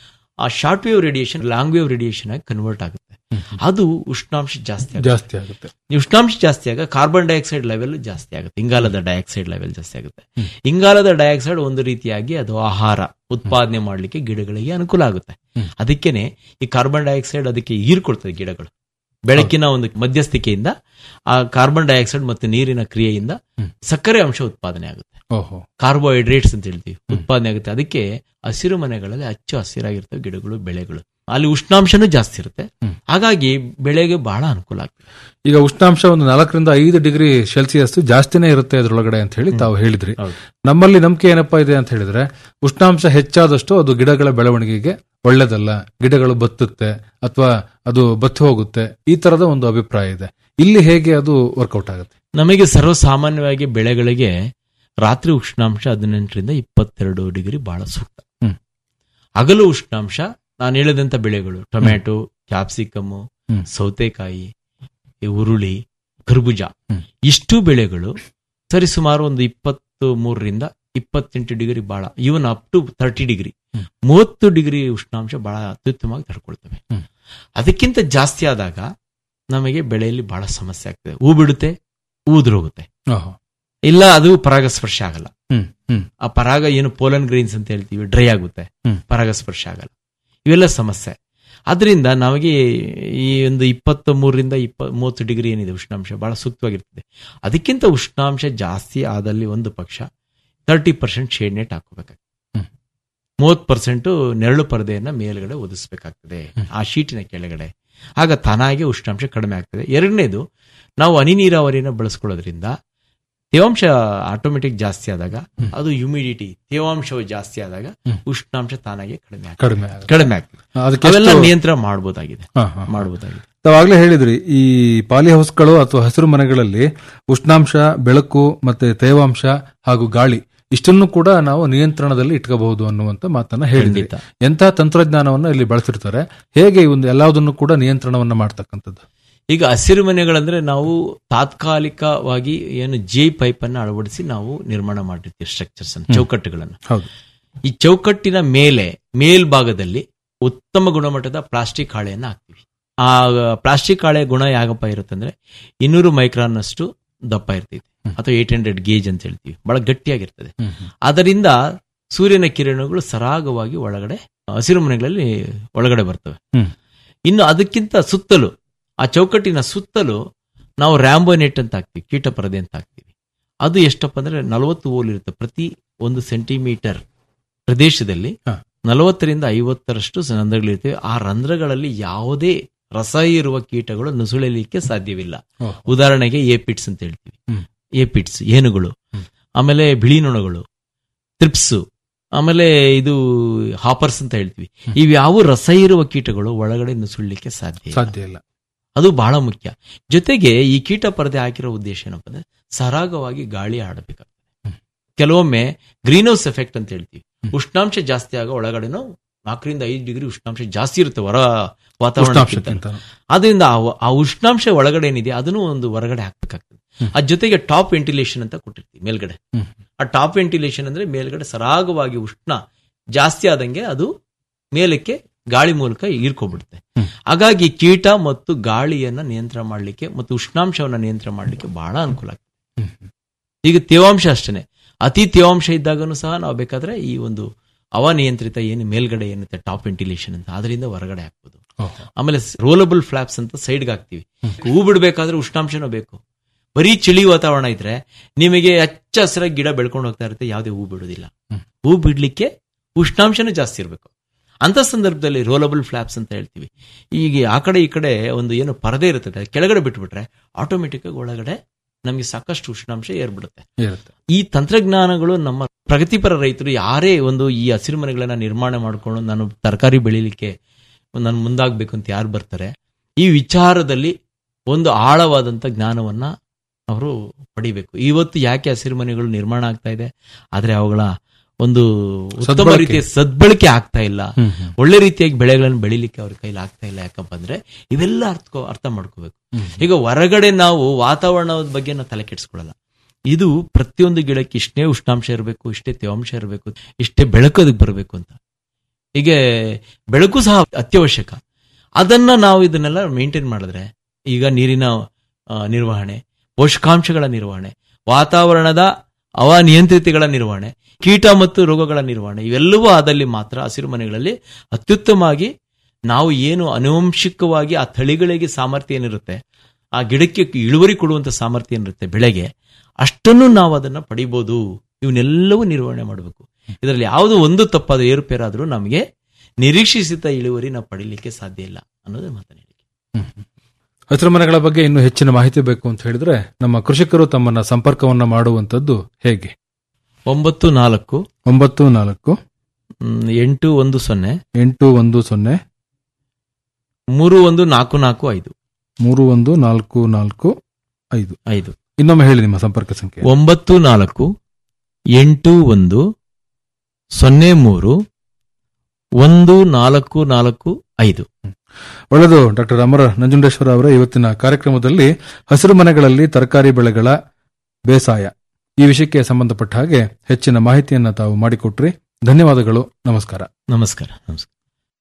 ಆ short wave radiation long wave radiation ಆಗಿ ಕನ್ವರ್ಟ್ ಆಗುತ್ತೆ ಅದು ಉಷ್ಣಾಂಶ ಜಾಸ್ತಿ ಆಗುತ್ತೆ ಜಾಸ್ತಿ ಆಗುತ್ತೆ ಈ ಉಷ್ಣಾಂಶ ಜಾಸ್ತಿ ಆಗ ಕಾರ್ಬನ್ ಡೈಆಕ್ಸೈಡ್ ಲೆವೆಲ್ ಜಾಸ್ತಿ ಆಗುತ್ತೆ ಇಂಗಾಲದ ಡೈಆಕ್ಸೈಡ್ ಲೆವೆಲ್ ಜಾಸ್ತಿ ಆಗುತ್ತೆ ಇಂಗಾಲದ ಡೈಆಕ್ಸೈಡ್ ಒಂದು ರೀತಿಯಾಗಿ ಅದು ಆಹಾರ ಉತ್ಪಾದನೆ ಮಾಡಲಿಕ್ಕೆ ಗಿಡಗಳಿಗೆ ಅನುಕೂಲ ಆಗುತ್ತೆ ಅದಕ್ಕೇನೆ ಈ ಕಾರ್ಬನ್ ಡೈಆಕ್ಸೈಡ್ ಅದಕ್ಕೆ ಹೀರ್ಕೊಳ್ತದೆ ಗಿಡಗಳು ಬೆಳಕಿನ ಒಂದು ಮಧ್ಯಸ್ಥಿಕೆಯಿಂದ ಆ ಕಾರ್ಬನ್ ಡೈಆಕ್ಸೈಡ್ ಮತ್ತು ನೀರಿನ ಕ್ರಿಯೆಯಿಂದ ಸಕ್ಕರೆ ಅಂಶ ಉತ್ಪಾದನೆ ಆಗುತ್ತೆ ಓಹೋ ಕಾರ್ಬೋಹೈಡ್ರೇಟ್ಸ್ ಅಂತ ಹೇಳ್ತೀವಿ ಉತ್ಪಾದನೆ ಆಗುತ್ತೆ ಅದಕ್ಕೆ ಹಸಿರು ಮನೆಗಳಲ್ಲಿ ಹಚ್ಚು ಹಸಿರಾಗಿರ್ತವೆ ಗಿಡಗಳು ಬೆಳೆಗಳು ಅಲ್ಲಿ ಉಷ್ಣಾಂಶನೂ ಜಾಸ್ತಿ ಇರುತ್ತೆ ಹಾಗಾಗಿ ಬೆಳೆಗೆ ಬಹಳ ಅನುಕೂಲ ಆಗ್ತದೆ ಈಗ ಉಷ್ಣಾಂಶ ಒಂದು ನಾಲ್ಕರಿಂದ ಐದು ಡಿಗ್ರಿ ಸೆಲ್ಸಿಯಸ್ ಜಾಸ್ತಿನೇ ಇರುತ್ತೆ ಅದ್ರೊಳಗಡೆ ಅಂತ ಹೇಳಿ ತಾವು ಹೇಳಿದ್ರಿ ನಮ್ಮಲ್ಲಿ ನಂಬಿಕೆ ಏನಪ್ಪಾ ಇದೆ ಅಂತ ಹೇಳಿದ್ರೆ ಉಷ್ಣಾಂಶ ಹೆಚ್ಚಾದಷ್ಟು ಅದು ಗಿಡಗಳ ಬೆಳವಣಿಗೆಗೆ ಒಳ್ಳೇದಲ್ಲ ಗಿಡಗಳು ಬತ್ತುತ್ತೆ ಅಥವಾ ಅದು ಬತ್ತಿ ಹೋಗುತ್ತೆ ಈ ತರದ ಒಂದು ಅಭಿಪ್ರಾಯ ಇದೆ ಇಲ್ಲಿ ಹೇಗೆ ಅದು ವರ್ಕೌಟ್ ಆಗುತ್ತೆ ನಮಗೆ ಸರ್ವಸಾಮಾನ್ಯವಾಗಿ ಬೆಳೆಗಳಿಗೆ ರಾತ್ರಿ ಉಷ್ಣಾಂಶ ಹದಿನೆಂಟರಿಂದ ಇಪ್ಪತ್ತೆರಡು ಡಿಗ್ರಿ ಬಹಳ ಸೂಕ್ತ ಹ್ಮ್. ಹಗಲು ಉಷ್ಣಾಂಶ ನಾನು ಹೇಳಿದಂತ ಬೆಳೆಗಳು ಟೊಮ್ಯಾಟೊ ಕ್ಯಾಪ್ಸಿಕಮ್ ಹ್ಮ್. ಸೌತೆಕಾಯಿ ಈ ಉರುಳಿ ಕರ್ಬೂಜ ಇಷ್ಟು ಬೆಳೆಗಳು ಸರಿಸುಮಾರು ಒಂದು ಇಪ್ಪತ್ತು ಮೂರರಿಂದ ಇಪ್ಪತ್ತೆಂಟು ಡಿಗ್ರಿ ಬಹಳ even up to thirty degree ಮೂವತ್ತು ಡಿಗ್ರಿ ಉಷ್ಣಾಂಶ ಬಹಳ ಅತ್ಯುತ್ತಮವಾಗಿ ತಡ್ಕೊಳ್ತವೆ ಅದಕ್ಕಿಂತ ಜಾಸ್ತಿ ಆದಾಗ ನಮಗೆ ಬೆಳೆಯಲ್ಲಿ ಬಹಳ ಸಮಸ್ಯೆ ಆಗ್ತದೆ ಹೂ ಬಿಡುತ್ತೆ ಊದ್ರೋಗುತ್ತೆ ಓಹೋ. ಇಲ್ಲ ಅದು ಪರಾಗಸ್ಪರ್ಶ ಆಗಲ್ಲ ಹ್ಮ್ ಹ್ಮ್ ಆ ಪರಾಗ ಏನು ಪೋಲನ್ ಗ್ರೀನ್ಸ್ ಅಂತ ಹೇಳ್ತೀವಿ ಡ್ರೈ ಆಗುತ್ತೆ ಹ್ಮ್. ಪರಾಗಸ್ಪರ್ಶ ಆಗಲ್ಲ ಇವೆಲ್ಲ ಸಮಸ್ಯೆ ಅದರಿಂದ ನಮಗೆ ಈ ಒಂದು ಇಪ್ಪತ್ತ ಮೂರರಿಂದ ಇಪ್ಪ ಮೂವತ್ತು ಡಿಗ್ರಿ ಏನಿದೆ ಉಷ್ಣಾಂಶ ಬಹಳ ಸೂಕ್ತವಾಗಿರ್ತದೆ ಅದಕ್ಕಿಂತ ಉಷ್ಣಾಂಶ ಜಾಸ್ತಿ ಆದಲ್ಲಿ ಒಂದು ಪಕ್ಷ ತರ್ಟಿ ಪರ್ಸೆಂಟ್ ಶೇಡ್ ನೆಟ್ ಹಾಕೋಬೇಕಾಗ್ತದೆ ಮೂವತ್ತು ಪರ್ಸೆಂಟ್ ನೆರಳು ಪರದೆಯನ್ನ ಮೇಲ್ಗಡೆ ಒದಿಸ್ಬೇಕಾಗ್ತದೆ ಆ ಶೀಟಿನ ಕೆಳಗಡೆ ಆಗ ತಾನಾಗೆ ಉಷ್ಣಾಂಶ ಕಡಿಮೆ ಆಗ್ತದೆ ಎರಡನೇದು ನಾವು ಹನಿ ನೀರಾವರಿಯನ್ನು ಬಳಸ್ಕೊಳ್ಳೋದ್ರಿಂದ ತೇವಾಂಶ ಆಟೋಮೆಟಿಕ್ ಜಾಸ್ತಿ ಆದಾಗ ಅದು ಹ್ಯುಮಿಡಿಟಿ ತೇವಾಂಶವು ಜಾಸ್ತಿ ಆದಾಗ ಉಷ್ಣಾಂಶ ತಾನಾಗೆ ಕಡಿಮೆ ಆಗ್ತದೆ. ಕಡಿಮೆ ಆಗುತ್ತೆ. ಕಡಿಮೆ ಆಗ್ತದೆ ಅದಕ್ಕೆ ಅವೆಲ್ಲ ಎಷ್ಟು- ನಿಯಂತ್ರಣ ಮಾಡಬಹುದಾಗಿದೆ ಹಾ, ಹಾ, ಹಾ. ಮಾಡಬಹುದಾಗಿದೆ ತಾವಾಗ್ಲೇ ಹೇಳಿದ್ರಿ ಈ ಪಾಲಿ ಹೌಸ್ಗಳು ಅಥವಾ ಹಸಿರು ಮನೆಗಳಲ್ಲಿ ಉಷ್ಣಾಂಶ ಬೆಳಕು ಮತ್ತೆ ತೇವಾಂಶ ಹಾಗೂ ಗಾಳಿ ಇಷ್ಟನ್ನು ಕೂಡ ನಾವು ನಿಯಂತ್ರಣದಲ್ಲಿ ಇಟ್ಕೋಬಹುದು ಅನ್ನುವಂತ ಮಾತನ್ನ ಹೇಳಿದ್ರಿ ಖಂಡಿತ. ಎಂತ ತಂತ್ರಜ್ಞಾನವನ್ನ ಇಲ್ಲಿ ಬಳಸಿರ್ತಾರೆ ಹೇಗೆ ಈ ಒಂದು ಎಲ್ಲದನ್ನು ಕೂಡ ನಿಯಂತ್ರಣವನ್ನ ಮಾಡ್ತಕ್ಕಂಥದ್ದು ಈಗ ಹಸಿರು ಮನೆಗಳಂದ್ರೆ ನಾವು ತಾತ್ಕಾಲಿಕವಾಗಿ ಏನು ಜೆ ಪೈಪ್ ಅನ್ನು ಅಳವಡಿಸಿ ನಾವು ನಿರ್ಮಾಣ ಮಾಡಿರ್ತೀವಿ ಸ್ಟ್ರಕ್ಚರ್ಸ್ ಅನ್ನು ಹ್ಮ್. ಚೌಕಟ್ಟುಗಳನ್ನು ಹೌದು ಈ ಚೌಕಟ್ಟಿನ ಮೇಲೆ ಮೇಲ್ಭಾಗದಲ್ಲಿ ಉತ್ತಮ ಗುಣಮಟ್ಟದ ಪ್ಲಾಸ್ಟಿಕ್ ಹಾಳೆಯನ್ನು ಹಾಕ್ತೀವಿ ಆ ಪ್ಲಾಸ್ಟಿಕ್ ಹಾಳೆ ಗುಣ ಯಾಗಪ್ಪ ಇರುತ್ತಂದ್ರೆ ಇನ್ನೂರು ಮೈಕ್ರಾನ್ ಅಷ್ಟು ದಪ್ಪ ಇರ್ತೈತೆ ಅಥವಾ ಏಟ್ ಹಂಡ್ರೆಡ್ ಗೇಜ್ ಅಂತ ಹೇಳ್ತೀವಿ ಬಹಳ ಗಟ್ಟಿಯಾಗಿರ್ತದೆ ಅದರಿಂದ ಸೂರ್ಯನ ಕಿರಣಗಳು ಸರಾಗವಾಗಿ ಒಳಗಡೆ ಹಸಿರು ಮನೆಗಳಲ್ಲಿ ಒಳಗಡೆ ಬರ್ತವೆ ಹ್ಮ್. ಇನ್ನು ಅದಕ್ಕಿಂತ ಸುತ್ತಲೂ ಆ ಚೌಕಟ್ಟಿನ ಸುತ್ತಲೂ ನಾವು ರ್ಯಾಂಬೋ ನೆಟ್ ಅಂತ ಹಾಕ್ತೀವಿ ಕೀಟ ಪರದೆ ಅಂತ ಹಾಕ್ತೀವಿ ಅದು ಎಷ್ಟಪ್ಪ ಅಂದ್ರೆ ನಲವತ್ತು ಓಲ್ ಇರುತ್ತೆ ಪ್ರತಿ ಒಂದು ಸೆಂಟಿಮೀಟರ್ ಪ್ರದೇಶದಲ್ಲಿ ನಲವತ್ತರಿಂದ ಐವತ್ತರಷ್ಟು ರಂಧ್ರಗಳಿರ್ತವೆ ಆ ರಂಧ್ರಗಳಲ್ಲಿ ಯಾವುದೇ ರಸ ಇರುವ ಕೀಟಗಳು ನುಸುಳಲಿಕ್ಕೆ ಸಾಧ್ಯವಿಲ್ಲ ಓಹ್. ಉದಾಹರಣೆಗೆ ಏಪಿಟ್ಸ್ ಅಂತ ಹೇಳ್ತೀವಿ ಹ್ಮ್. ಏಪಿಟ್ಸ್ ಏನುಗಳು ಆಮೇಲೆ ಬಿಳಿ ನೊಣಗಳು ತ್ರಿಪ್ಸು ಆಮೇಲೆ ಇದು ಹಾಪರ್ಸ್ ಅಂತ ಹೇಳ್ತೀವಿ ಇವ್ಯಾವ ರಸ ಇರುವ ಕೀಟಗಳು ಒಳಗಡೆ ನುಸುಳಲಿಕ್ಕೆ ಸಾಧ್ಯ ಇಲ್ಲ. ಸಾಧ್ಯ ಇಲ್ಲ ಅದು ಬಹಳ ಮುಖ್ಯ ಜೊತೆಗೆ ಈ ಕೀಟ ಪರದೆ ಹಾಕಿರೋ ಉದ್ದೇಶ ಏನಪ್ಪ ಅಂದ್ರೆ ಸರಾಗವಾಗಿ ಗಾಳಿ ಆಡಬೇಕಾಗ್ತದೆ ಕೆಲವೊಮ್ಮೆ ಗ್ರೀನ್ ಹೌಸ್ ಎಫೆಕ್ಟ್ ಅಂತ ಹೇಳ್ತೀವಿ ಉಷ್ಣಾಂಶ ಜಾಸ್ತಿ ಆಗ ಒಳಗಡೆನೂ ನಾಲ್ಕರಿಂದ ಐದು ಡಿಗ್ರಿ ಉಷ್ಣಾಂಶ ಜಾಸ್ತಿ ಇರುತ್ತೆ ಹೊರ ವಾತಾವರಣಕ್ಕಿಂತ ಉಷ್ಣಾಂಶಕ್ಕಿಂತ. ಅದರಿಂದ ಆ- ಆ ಉಷ್ಣಾಂಶ ಒಳಗಡೆ ಏನಿದೆ ಅದನ್ನು ಒಂದು ಹೊರಗಡೆ ಹಾಕ್ಬೇಕಾಗ್ತದೆ ಅದ್ ಜೊತೆಗೆ ಟಾಪ್ ವೆಂಟಿಲೇಷನ್ ಅಂತ ಕೊಟ್ಟಿರ್ತೀವಿ ಮೇಲ್ಗಡೆ ಹ್ಮ್. ಆ ಟಾಪ್ ವೆಂಟಿಲೇಷನ್ ಅಂದ್ರೆ ಮೇಲ್ಗಡೆ ಸರಾಗವಾಗಿ ಉಷ್ಣ ಜಾಸ್ತಿ ಆದಂಗೆ ಅದು ಮೇಲಕ್ಕೆ ಗಾಳಿ ಮೂಲಕ ಹೀರ್ಕೊಬಿಡುತ್ತೆ ಹಾಗಾಗಿ ಕೀಟ ಮತ್ತು ಗಾಳಿಯನ್ನ ನಿಯಂತ್ರಣ ಮಾಡಲಿಕ್ಕೆ ಮತ್ತು ಉಷ್ಣಾಂಶವನ್ನ ನಿಯಂತ್ರಣ ಮಾಡಲಿಕ್ಕೆ ಬಹಳ ಅನುಕೂಲ ಆಗ್ತದೆ ಈಗ ತೇವಾಂಶ ಅಷ್ಟೇ ಅತಿ ತೇವಾಂಶ ಇದ್ದಾಗನು ಸಹ ನಾವು ಬೇಕಾದ್ರೆ ಈ ಒಂದು ಅವನಿಯಂತ್ರಿತ ಏನು ಮೇಲ್ಗಡೆ ಏನಿರುತ್ತೆ ಟಾಪ್ ವೆಂಟಿಲೇಷನ್ ಅಂತ ಅದರಿಂದ ಹೊರಗಡೆ ಹಾಕ್ಬೋದು ಆಮೇಲೆ ರೋಲಬಲ್ ಫ್ಲಾಪ್ಸ್ ಅಂತ ಸೈಡ್ಗೆ ಹಾಕ್ತಿವಿ ಹೂ ಬಿಡ್ಬೇಕಾದ್ರೆ ಉಷ್ಣಾಂಶನೂ ಬೇಕು ಬರೀ ಚಳಿ ವಾತಾವರಣ ಇದ್ರೆ ನಿಮಗೆ ಹಚ್ಚ ಹಸಿರಾಗಿ ಗಿಡ ಬೆಳ್ಕೊಂಡು ಹೋಗ್ತಾ ಇರುತ್ತೆ ಯಾವುದೇ ಹೂ ಬಿಡೋದಿಲ್ಲ ಹೂ ಬಿಡ್ಲಿಕ್ಕೆ ಉಷ್ಣಾಂಶನೂ ಜಾಸ್ತಿ ಇರಬೇಕು ಅಂತ ಸಂದರ್ಭದಲ್ಲಿ ರೋಲಬಲ್ ಫ್ಲಾಪ್ಸ್ ಅಂತ ಹೇಳ್ತೀವಿ ಈಗ ಆ ಕಡೆ ಈ ಕಡೆ ಒಂದು ಏನು ಪರದೆ ಇರ್ತದೆ ಅದ್ ಕೆಳಗಡೆ ಬಿಟ್ಬಿಟ್ರೆ ಆಟೋಮೆಟಿಕ್ ಆಗಿ ಒಳಗಡೆ ನಮಗೆ ಸಾಕಷ್ಟು ಉಷ್ಣಾಂಶ ಏರ್ಬಿಡುತ್ತೆ ಇರುತ್ತೆ ಈ ತಂತ್ರಜ್ಞಾನಗಳು ನಮ್ಮ ಪ್ರಗತಿಪರ ರೈತರು ಯಾರೇ ಒಂದು ಈ ಹಸಿರು ಮನೆಗಳನ್ನ ನಿರ್ಮಾಣ ಮಾಡ್ಕೊಂಡು ನಾನು ತರಕಾರಿ ಬೆಳಿಲಿಕ್ಕೆ ನಾನು ಮುಂದಾಗಬೇಕು ಅಂತ ಯಾರು ಬರ್ತಾರೆ ಈ ವಿಚಾರದಲ್ಲಿ ಒಂದು ಆಳವಾದಂತ ಜ್ಞಾನವನ್ನ ಅವರು ಪಡಿಬೇಕು ಇವತ್ತು ಯಾಕೆ ಹಸಿರು ಮನೆಗಳು ನಿರ್ಮಾಣ ಆಗ್ತಾ ಇದೆ ಆದ್ರೆ ಅವುಗಳ ಒಂದು ಉತ್ತಮ ಸದ್ಬಳಕೆ. ರೀತಿಯ ಸದ್ಬಳಕೆ ಆಗ್ತಾ ಇಲ್ಲ ಹ್ಮ್, ಹ್ಮ್. ಒಳ್ಳೆ ರೀತಿಯಾಗಿ ಬೆಳೆಗಳನ್ನು ಬೆಳಿಲಿಕ್ಕೆ ಅವ್ರ ಕೈಲಿ ಆಗ್ತಾ ಇಲ್ಲ ಯಾಕಪ್ಪ ಅಂದ್ರೆ ಇವೆಲ್ಲ ಅರ್ಥ ಅರ್ಥ ಮಾಡ್ಕೋಬೇಕು ಈಗ ಹೊರಗಡೆ ನಾವು ವಾತಾವರಣದ ಬಗ್ಗೆ ನಾವು ತಲೆ ಕೆಡಿಸ್ಕೊಳ್ಳಲ್ಲ ಇದು ಪ್ರತಿಯೊಂದು ಗಿಡಕ್ಕೆ ಇಷ್ಟೇ ಉಷ್ಣಾಂಶ ಇರಬೇಕು ಇಷ್ಟೇ ತೇವಾಂಶ ಇರಬೇಕು ಇಷ್ಟೇ ಬೆಳಕು ಅದಕ್ಕೆ ಬರಬೇಕು ಅಂತ ಹೀಗೆ ಬೆಳಕು ಸಹ ಅತ್ಯವಶ್ಯಕ ಅದನ್ನ ನಾವು ಇದನ್ನೆಲ್ಲ ಮೇಂಟೈನ್ ಮಾಡಿದ್ರೆ ಈಗ ನೀರಿನ ಆ, ನಿರ್ವಹಣೆ ಪೋಷಕಾಂಶಗಳ ನಿರ್ವಹಣೆ ವಾತಾವರಣದ ಅವನಿಯಂತ್ರಿತಗಳ ನಿರ್ವಹಣೆ ಕೀಟ ಮತ್ತು ರೋಗಗಳ ನಿರ್ವಹಣೆ ಇವೆಲ್ಲವೂ ಆದಲ್ಲಿ ಮಾತ್ರ ಹಸಿರು ಮನೆಗಳಲ್ಲಿ ಅತ್ಯುತ್ತಮವಾಗಿ ನಾವು ಏನು ಅನುವಂಶಿಕವಾಗಿ ಆ ತಳಿಗಳಿಗೆ ಸಾಮರ್ಥ್ಯ ಏನಿರುತ್ತೆ ಆ ಗಿಡಕ್ಕೆ ಇಳುವರಿ ಕೊಡುವಂತ ಸಾಮರ್ಥ್ಯ ಏನಿರುತ್ತೆ ಬೆಳೆಗೆ ಅಷ್ಟನ್ನು ನಾವು ಅದನ್ನ ಪಡಿಬೋದು ಇವನ್ನೆಲ್ಲವೂ ನಿರ್ವಹಣೆ ಮಾಡಬೇಕು ಇದರಲ್ಲಿ ಯಾವುದು ಒಂದು ತಪ್ಪಾದ ಏರುಪೇರಾದರೂ ನಮಗೆ ನಿರೀಕ್ಷಿಸಿದ ಇಳುವರಿ ನಾವು ಪಡಿಲಿಕ್ಕೆ ಸಾಧ್ಯ ಇಲ್ಲ ಅನ್ನೋದು ಮಾತನಾಡಿ ಹಸಿರು ಮನೆಗಳ ಬಗ್ಗೆ ಇನ್ನೂ ಹೆಚ್ಚಿನ ಮಾಹಿತಿ ಬೇಕು ಅಂತ ಹೇಳಿದ್ರೆ ನಮ್ಮ ಕೃಷಿಕರು ತಮ್ಮನ್ನ ಸಂಪರ್ಕವನ್ನ ಮಾಡುವಂತದ್ದು ಹೇಗೆ ಒಂಬತ್ತು ನಾಲ್ಕು ಒಂಬತ್ತು ನಾಲ್ಕು ಮ್, ಎಂಟು ಒಂದು ಸೊನ್ನೆ ಎಂಟು ಒಂದು ಸೊನ್ನೆ ಮೂರು ಒಂದು ನಾಲ್ಕು ನಾಲ್ಕು ಐದು ಮೂರು ಒಂದು ನಾಲ್ಕು ನಾಲ್ಕು ಐದು ಐದು ಇನ್ನೊಮ್ಮೆ ಹೇಳಿ ನಿಮ್ಮ ಸಂಪರ್ಕ ಸಂಖ್ಯೆ ಒಂಬತ್ತು ನಾಲ್ಕು ಎಂಟು ಒಂದು ಸೊನ್ನೆ ಮೂರು ಒಂದು ನಾಲ್ಕು ನಾಲ್ಕು ಐದು ಒಳ್ಳೆಯದು ಡಾಕ್ಟರ್ ಅಮರ ನಂಜುಂಡೇಶ್ವರ ಅವರ ಇವತ್ತಿನ ಕಾರ್ಯಕ್ರಮದಲ್ಲಿ ಹಸಿರು ಮನೆಗಳಲ್ಲಿ ತರಕಾರಿ ಬೆಳೆಗಳ ಬೇಸಾಯ ಈ ವಿಷಯಕ್ಕೆ ಸಂಬಂಧಪಟ್ಟ ಹಾಗೆ ಹೆಚ್ಚಿನ ಮಾಹಿತಿಯನ್ನ ತಾವು ಮಾಡಿಕೊಟ್ರಿ ಧನ್ಯವಾದಗಳು ನಮಸ್ಕಾರ ನಮಸ್ಕಾರ ನಮಸ್ಕಾರ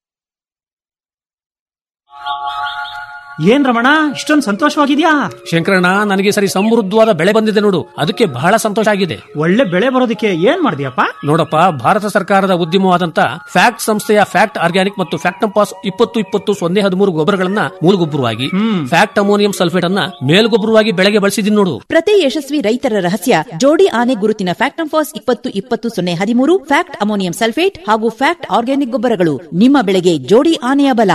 ಏನ್ ರಮಣ ಇಷ್ಟೊಂದು ಸಂತೋಷವಾಗಿದ್ಯಾ ಶಂಕರಣ್ಣ ನನಗೆ ಸರಿ ಸಮೃದ್ಧವಾದ ಬೆಳೆ ಬಂದಿದೆ ನೋಡು ಅದಕ್ಕೆ ಬಹಳ ಸಂತೋಷ ಆಗಿದೆ ಒಳ್ಳೆ ಬೆಳೆ ಬರೋದಕ್ಕೆ ಏನ್ ಮಾಡಿದ್ಯಪ್ಪ ನೋಡಪ್ಪ ಭಾರತ ಸರ್ಕಾರದ ಉದ್ಯಮವಾದಂತ ಫ್ಯಾಕ್ಟ್ ಸಂಸ್ಥೆಯ ಫ್ಯಾಕ್ಟ್ ಆರ್ಗ್ಯಾನಿಕ್ ಮತ್ತು ಫ್ಯಾಕ್ಟಂಪಾಸ್ ಇಪ್ಪತ್ತು ಇಪ್ಪತ್ತು ಸೊನ್ನೆ ಹದಿಮೂರು ಗೊಬ್ಬರಗಳನ್ನ ಮೂಲಗೊಬ್ಬರವಾಗಿ ಫ್ಯಾಕ್ಟ್ ಅಮೋನಿಯಂ ಸಲ್ಫೇಟ್ ಅನ್ನ ಮೇಲ್ಗೊಬ್ಬರವಾಗಿ ಬೆಳೆಗೆ ಬಳಸಿದೀನಿ ನೋಡು ಪ್ರತಿ ಯಶಸ್ವಿ ರೈತರ ರಹಸ್ಯ ಜೋಡಿ ಆನೆ ಗುರುತಿನ ಫ್ಯಾಕ್ಟಂಫಾಸ್ ಇಪ್ಪತ್ತು ಇಪ್ಪತ್ತು ಸೊನ್ನೆ ಹದಿಮೂರು ಫ್ಯಾಕ್ಟ್ ಅಮೋನಿಯಂ ಸಲ್ಫೇಟ್ ಹಾಗೂ ಫ್ಯಾಕ್ಟ್ ಆರ್ಗ್ಯಾನಿಕ್ ಗೊಬ್ಬರಗಳು ನಿಮ್ಮ ಬೆಳೆಗೆ ಜೋಡಿ ಆನೆಯ ಬಲ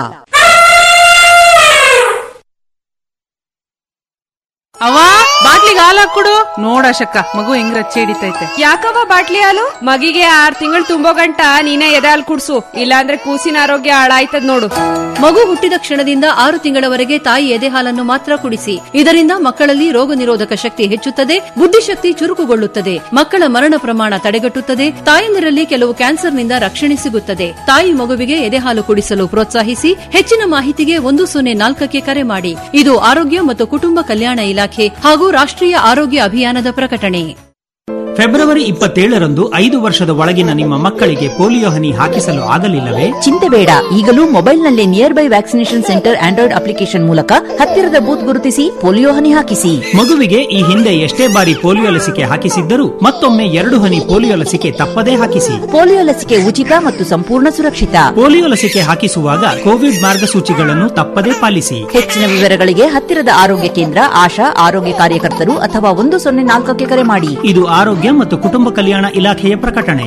ಅವ ಬಾಟ್ಲಿಗೆ ಹಾಲು ಹಾಕೊಡು ನೋಡಶಕ್ಕ ಮಗು ಹೆಂಗ್ ರಚ್ಚೆ ಹಿಡಿತೈತೆ ಯಾಕವ್ವ ಬಾಟ್ಲಿ ಹಾಲು ಮಗಿಗೆ ಆರ್ ತಿಂಗಳು ತುಂಬೋ ಗಂಟ ನೀನೇ ಎದೆ ಹಾಲು ಕುಡ್ಸು ಇಲ್ಲಾಂದ್ರೆ ಕೂಸಿನ ಆರೋಗ್ಯ ಹಾಳಾಯ್ತದ ನೋಡು ಮಗು ಹುಟ್ಟಿದ ಕ್ಷಣದಿಂದ ಆರು ತಿಂಗಳವರೆಗೆ ತಾಯಿ ಎದೆ ಹಾಲನ್ನು ಮಾತ್ರ ಕುಡಿಸಿ ಇದರಿಂದ ಮಕ್ಕಳಲ್ಲಿ ರೋಗ ನಿರೋಧಕ ಶಕ್ತಿ ಹೆಚ್ಚುತ್ತದೆ ಬುದ್ಧಿಶಕ್ತಿ ಚುರುಕುಗೊಳ್ಳುತ್ತದೆ ಮಕ್ಕಳ ಮರಣ ಪ್ರಮಾಣ ತಡೆಗಟ್ಟುತ್ತದೆ ತಾಯಂದಿರಲ್ಲಿ ಕೆಲವು ಕ್ಯಾನ್ಸರ್ನಿಂದ ರಕ್ಷಣೆ ಸಿಗುತ್ತದೆ ತಾಯಿ ಮಗುವಿಗೆ ಎದೆ ಹಾಲು ಕುಡಿಸಲು ಪ್ರೋತ್ಸಾಹಿಸಿ ಹೆಚ್ಚಿನ ಮಾಹಿತಿಗೆ ಒಂದು ಸೊನ್ನೆ ನಾಲ್ಕಕ್ಕೆ ಕರೆ ಮಾಡಿ ಇದು ಆರೋಗ್ಯ ಮತ್ತು ಕುಟುಂಬ ಕಲ್ಯಾಣ ಇಲಾಖೆ ಹಾಗೂ ರಾಷ್ಟ್ರೀಯ ಆರೋಗ್ಯ ಅಭಿಯಾನದ ಪ್ರಕಟಣೆ ಫೆಬ್ರವರಿ ಇಪ್ಪತ್ತೇಳರಂದು ಐದು ವರ್ಷದ ಒಳಗಿನ ನಿಮ್ಮ ಮಕ್ಕಳಿಗೆ ಪೋಲಿಯೋ ಹನಿ ಹಾಕಿಸಲು ಆಗಲಿಲ್ಲವೇ ಚಿಂತೆ ಬೇಡ ಈಗಲೂ ಮೊಬೈಲ್ನಲ್ಲೇ nearby vaccination centre android application ಮೂಲಕ ಹತ್ತಿರದ ಬೂತ್ ಗುರುತಿಸಿ ಪೋಲಿಯೋ ಹನಿ ಹಾಕಿಸಿ ಮಗುವಿಗೆ ಈ ಹಿಂದೆ ಎಷ್ಟೇ ಬಾರಿ ಪೋಲಿಯೋ ಲಸಿಕೆ ಹಾಕಿಸಿದ್ದರೂ ಮತ್ತೊಮ್ಮೆ ಎರಡು ಹನಿ ಪೋಲಿಯೋ ಲಸಿಕೆ ತಪ್ಪದೇ ಹಾಕಿಸಿ ಪೋಲಿಯೋ ಲಸಿಕೆ ಉಚಿತ ಮತ್ತು ಸಂಪೂರ್ಣ ಸುರಕ್ಷಿತ ಪೋಲಿಯೋ ಲಸಿಕೆ ಹಾಕಿಸುವಾಗ ಕೋವಿಡ್ ಮಾರ್ಗಸೂಚಿಗಳನ್ನು ತಪ್ಪದೇ ಪಾಲಿಸಿ ಹೆಚ್ಚಿನ ವಿವರಗಳಿಗೆ ಹತ್ತಿರದ ಆರೋಗ್ಯ ಕೇಂದ್ರ ಆಶಾ ಆರೋಗ್ಯ ಕಾರ್ಯಕರ್ತರು ಅಥವಾ ಒಂದು ಸೊನ್ನೆ ನಾಲ್ಕಕ್ಕೆ ಕರೆ ಮಾಡಿ ಇದು ಆರೋಗ್ಯ ಮತ್ತು ಕುಟುಂಬ ಕಲ್ಯಾಣ ಇಲಾಖೆಯ ಪ್ರಕಟಣೆ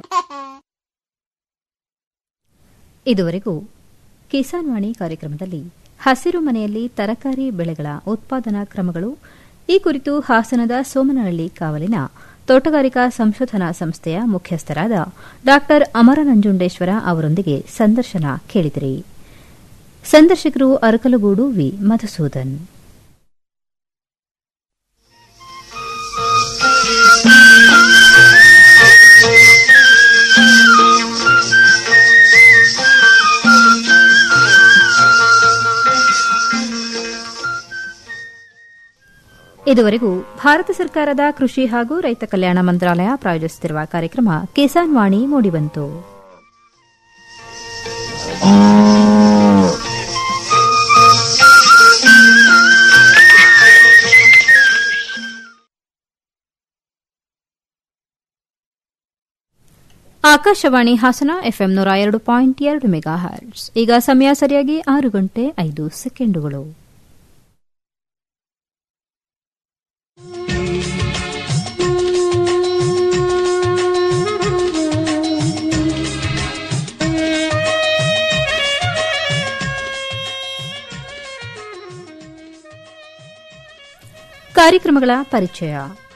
ಇದುವರೆಗೂ ಕಿಸಾನ್ ವಾಣಿ ಕಾರ್ಯಕ್ರಮದಲ್ಲಿ ಹಸಿರು ಮನೆಯಲ್ಲಿ ತರಕಾರಿ ಬೆಳೆಗಳ ಉತ್ಪಾದನಾ ಕ್ರಮಗಳು ಈ ಕುರಿತು ಹಾಸನದ ಸೋಮನಹಳ್ಳಿ ಕಾವಲಿನ ತೋಟಗಾರಿಕಾ ಸಂಶೋಧನಾ ಸಂಸ್ಥೆಯ ಮುಖ್ಯಸ್ಥರಾದ ಡಾ ಅಮರ ನಂಜುಂಡೇಶ್ವರ ಅವರೊಂದಿಗೆ ಸಂದರ್ಶನ ಕೇಳಿದಿರಿ ಸಂದರ್ಶಕರು ಅರಕಲಗೂಡು ವಿ ಮಧುಸೂದನ್ ಇದುವರೆಗೂ ಭಾರತ ಸರ್ಕಾರದ ಕೃಷಿ ಹಾಗೂ ರೈತ ಕಲ್ಯಾಣ ಮಂತ್ರಾಲಯ ಪ್ರಾಯೋಜಿಸುತ್ತಿರುವ ಕಾರ್ಯಕ್ರಮ ಕಿಸಾನ್ ವಾಣಿ ಮೂಡಿಬಂತು ಆಕಾಶವಾಣಿ ಹಾಸನ ಎಫ್ಎಂ ನೂರ ಎರಡು ಪಾಯಿಂಟ್ ಎರಡು ಮೆಗಾ ಹರ್ಟ್ಸ್ ಈಗ ಸಮಯ ಸರಿಯಾಗಿ ಆರು ಗಂಟೆ ಐದು ಸೆಕೆಂಡುಗಳು ಕಾರ್ಯಕ್ರಮಗಳ ಪರಿಚಯ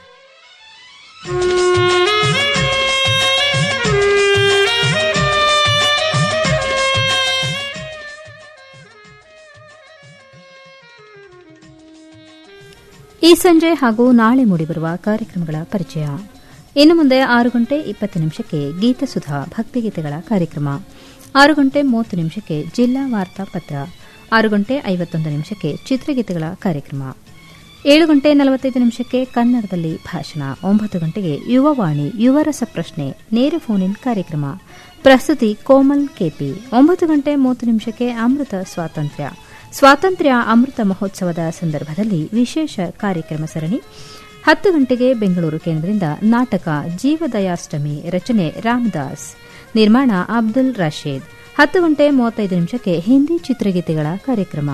ಈ ಸಂಜೆ ಹಾಗೂ ನಾಳೆ ಮೂಡಿಬರುವ ಕಾರ್ಯಕ್ರಮಗಳ ಪರಿಚಯ ಇನ್ನು ಮುಂದೆ ಆರು ಗಂಟೆ ಇಪ್ಪತ್ತು ನಿಮಿಷಕ್ಕೆ ಗೀತಸುಧಾ ಭಕ್ತಿಗೀತೆಗಳ ಕಾರ್ಯಕ್ರಮ ಆರು ಗಂಟೆ ಮೂವತ್ತು ನಿಮಿಷಕ್ಕೆ ಜಿಲ್ಲಾ ವಾರ್ತಾ ಪತ್ರ ಆರು ಗಂಟೆ ಐವತ್ತೊಂದು ನಿಮಿಷಕ್ಕೆ ಚಿತ್ರಗೀತೆಗಳ ಕಾರ್ಯಕ್ರಮ ಏಳು ಗಂಟೆ ನಲವತ್ತೈದು ನಿಮಿಷಕ್ಕೆ ಕನ್ನಡದಲ್ಲಿ ಭಾಷಣ ಒಂಬತ್ತು ಗಂಟೆಗೆ ಯುವವಾಣಿ ಯುವರಸ ಪ್ರಶ್ನೆ ನೇರ ಫೋನ್ ಇನ್ ಕಾರ್ಯಕ್ರಮ ಪ್ರಸ್ತುತಿ ಕೋಮಲ್ ಕೆಪಿ ಒಂಬತ್ತು ಗಂಟೆ ಮೂವತ್ತು ನಿಮಿಷಕ್ಕೆ ಅಮೃತ ಸ್ವಾತಂತ್ರ್ಯ ಸ್ವಾತಂತ್ರ್ಯ ಅಮೃತ ಮಹೋತ್ಸವದ ಸಂದರ್ಭದಲ್ಲಿ ವಿಶೇಷ ಕಾರ್ಯಕ್ರಮ ಸರಣಿ ಹತ್ತು ಗಂಟೆಗೆ ಬೆಂಗಳೂರು ಕೇಂದ್ರದಿಂದ ನಾಟಕ ಜೀವದಯಾಷ್ಟಮಿ ರಚನೆ ರಾಮದಾಸ್ ನಿರ್ಮಾಣ ಅಬ್ದುಲ್ ರಶೀದ್ ಹತ್ತು ಗಂಟೆ ಮೂವತ್ತೈದು ನಿಮಿಷಕ್ಕೆ ಹಿಂದಿ ಚಿತ್ರಗೀತೆಗಳ ಕಾರ್ಯಕ್ರಮ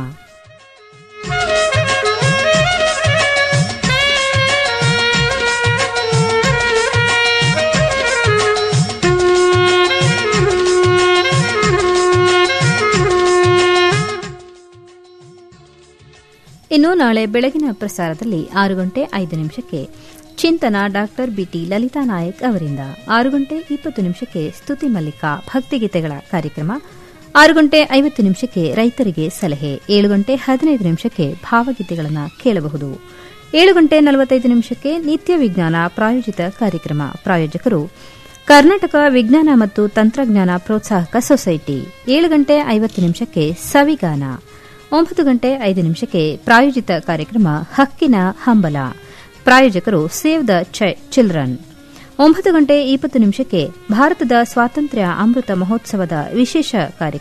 ಇನ್ನು ನಾಳೆ ಬೆಳಗಿನ ಪ್ರಸಾರದಲ್ಲಿ ಆರು ಗಂಟೆ ಐದು ನಿಮಿಷಕ್ಕೆ ಚಿಂತನ ಡಾಕ್ಟರ್ ಬಿಟಿ ಲಲಿತಾ ನಾಯಕ್ ಅವರಿಂದ ಆರು ಗಂಟೆ ಇಪ್ಪತ್ತು ನಿಮಿಷಕ್ಕೆ ಸ್ತುತಿ ಮಲ್ಲಿಕಾ ಭಕ್ತಿಗೀತೆಗಳ ಕಾರ್ಯಕ್ರಮ ಆರು ಗಂಟೆ ಐವತ್ತು ನಿಮಿಷಕ್ಕೆ ರೈತರಿಗೆ ಸಲಹೆ ಏಳು ಗಂಟೆ ಹದಿನೈದು ನಿಮಿಷಕ್ಕೆ ಭಾವಗೀತೆಗಳನ್ನು ಕೇಳಬಹುದು ಏಳು ಗಂಟೆ ನಲವತ್ತೈದು ನಿಮಿಷಕ್ಕೆ ನಿತ್ಯ ವಿಜ್ಞಾನ ಪ್ರಾಯೋಜಿತ ಕಾರ್ಯಕ್ರಮ ಪ್ರಾಯೋಜಕರು ಕರ್ನಾಟಕ ವಿಜ್ಞಾನ ಮತ್ತು ತಂತ್ರಜ್ಞಾನ ಪ್ರೋತ್ಸಾಹಕ ಸೊಸೈಟಿ ಏಳು ಗಂಟೆ ಐವತ್ತು ನಿಮಿಷಕ್ಕೆ ಸವಿಗಾನ ಒಂಬತ್ತು ಗಂಟೆ ಐದು ನಿಮಿಷಕ್ಕೆ ಪ್ರಾಯೋಜಿತ ಕಾರ್ಯಕ್ರಮ ಹಕ್ಕಿನ ಹಂಬಲ ಪ್ರಾಯೋಜಕರು ಸೇವ್ ದ ಚಿಲ್ಡ್ರನ್ ಒಂಬತ್ತು ಗಂಟೆ ಇಪ್ಪತ್ತು ನಿಮಿಷಕ್ಕೆ ಭಾರತದ ಸ್ವಾತಂತ್ರ್ಯ ಅಮೃತ ಮಹೋತ್ಸವದ ವಿಶೇಷ ಕಾರ್ಯಕ್ರಮ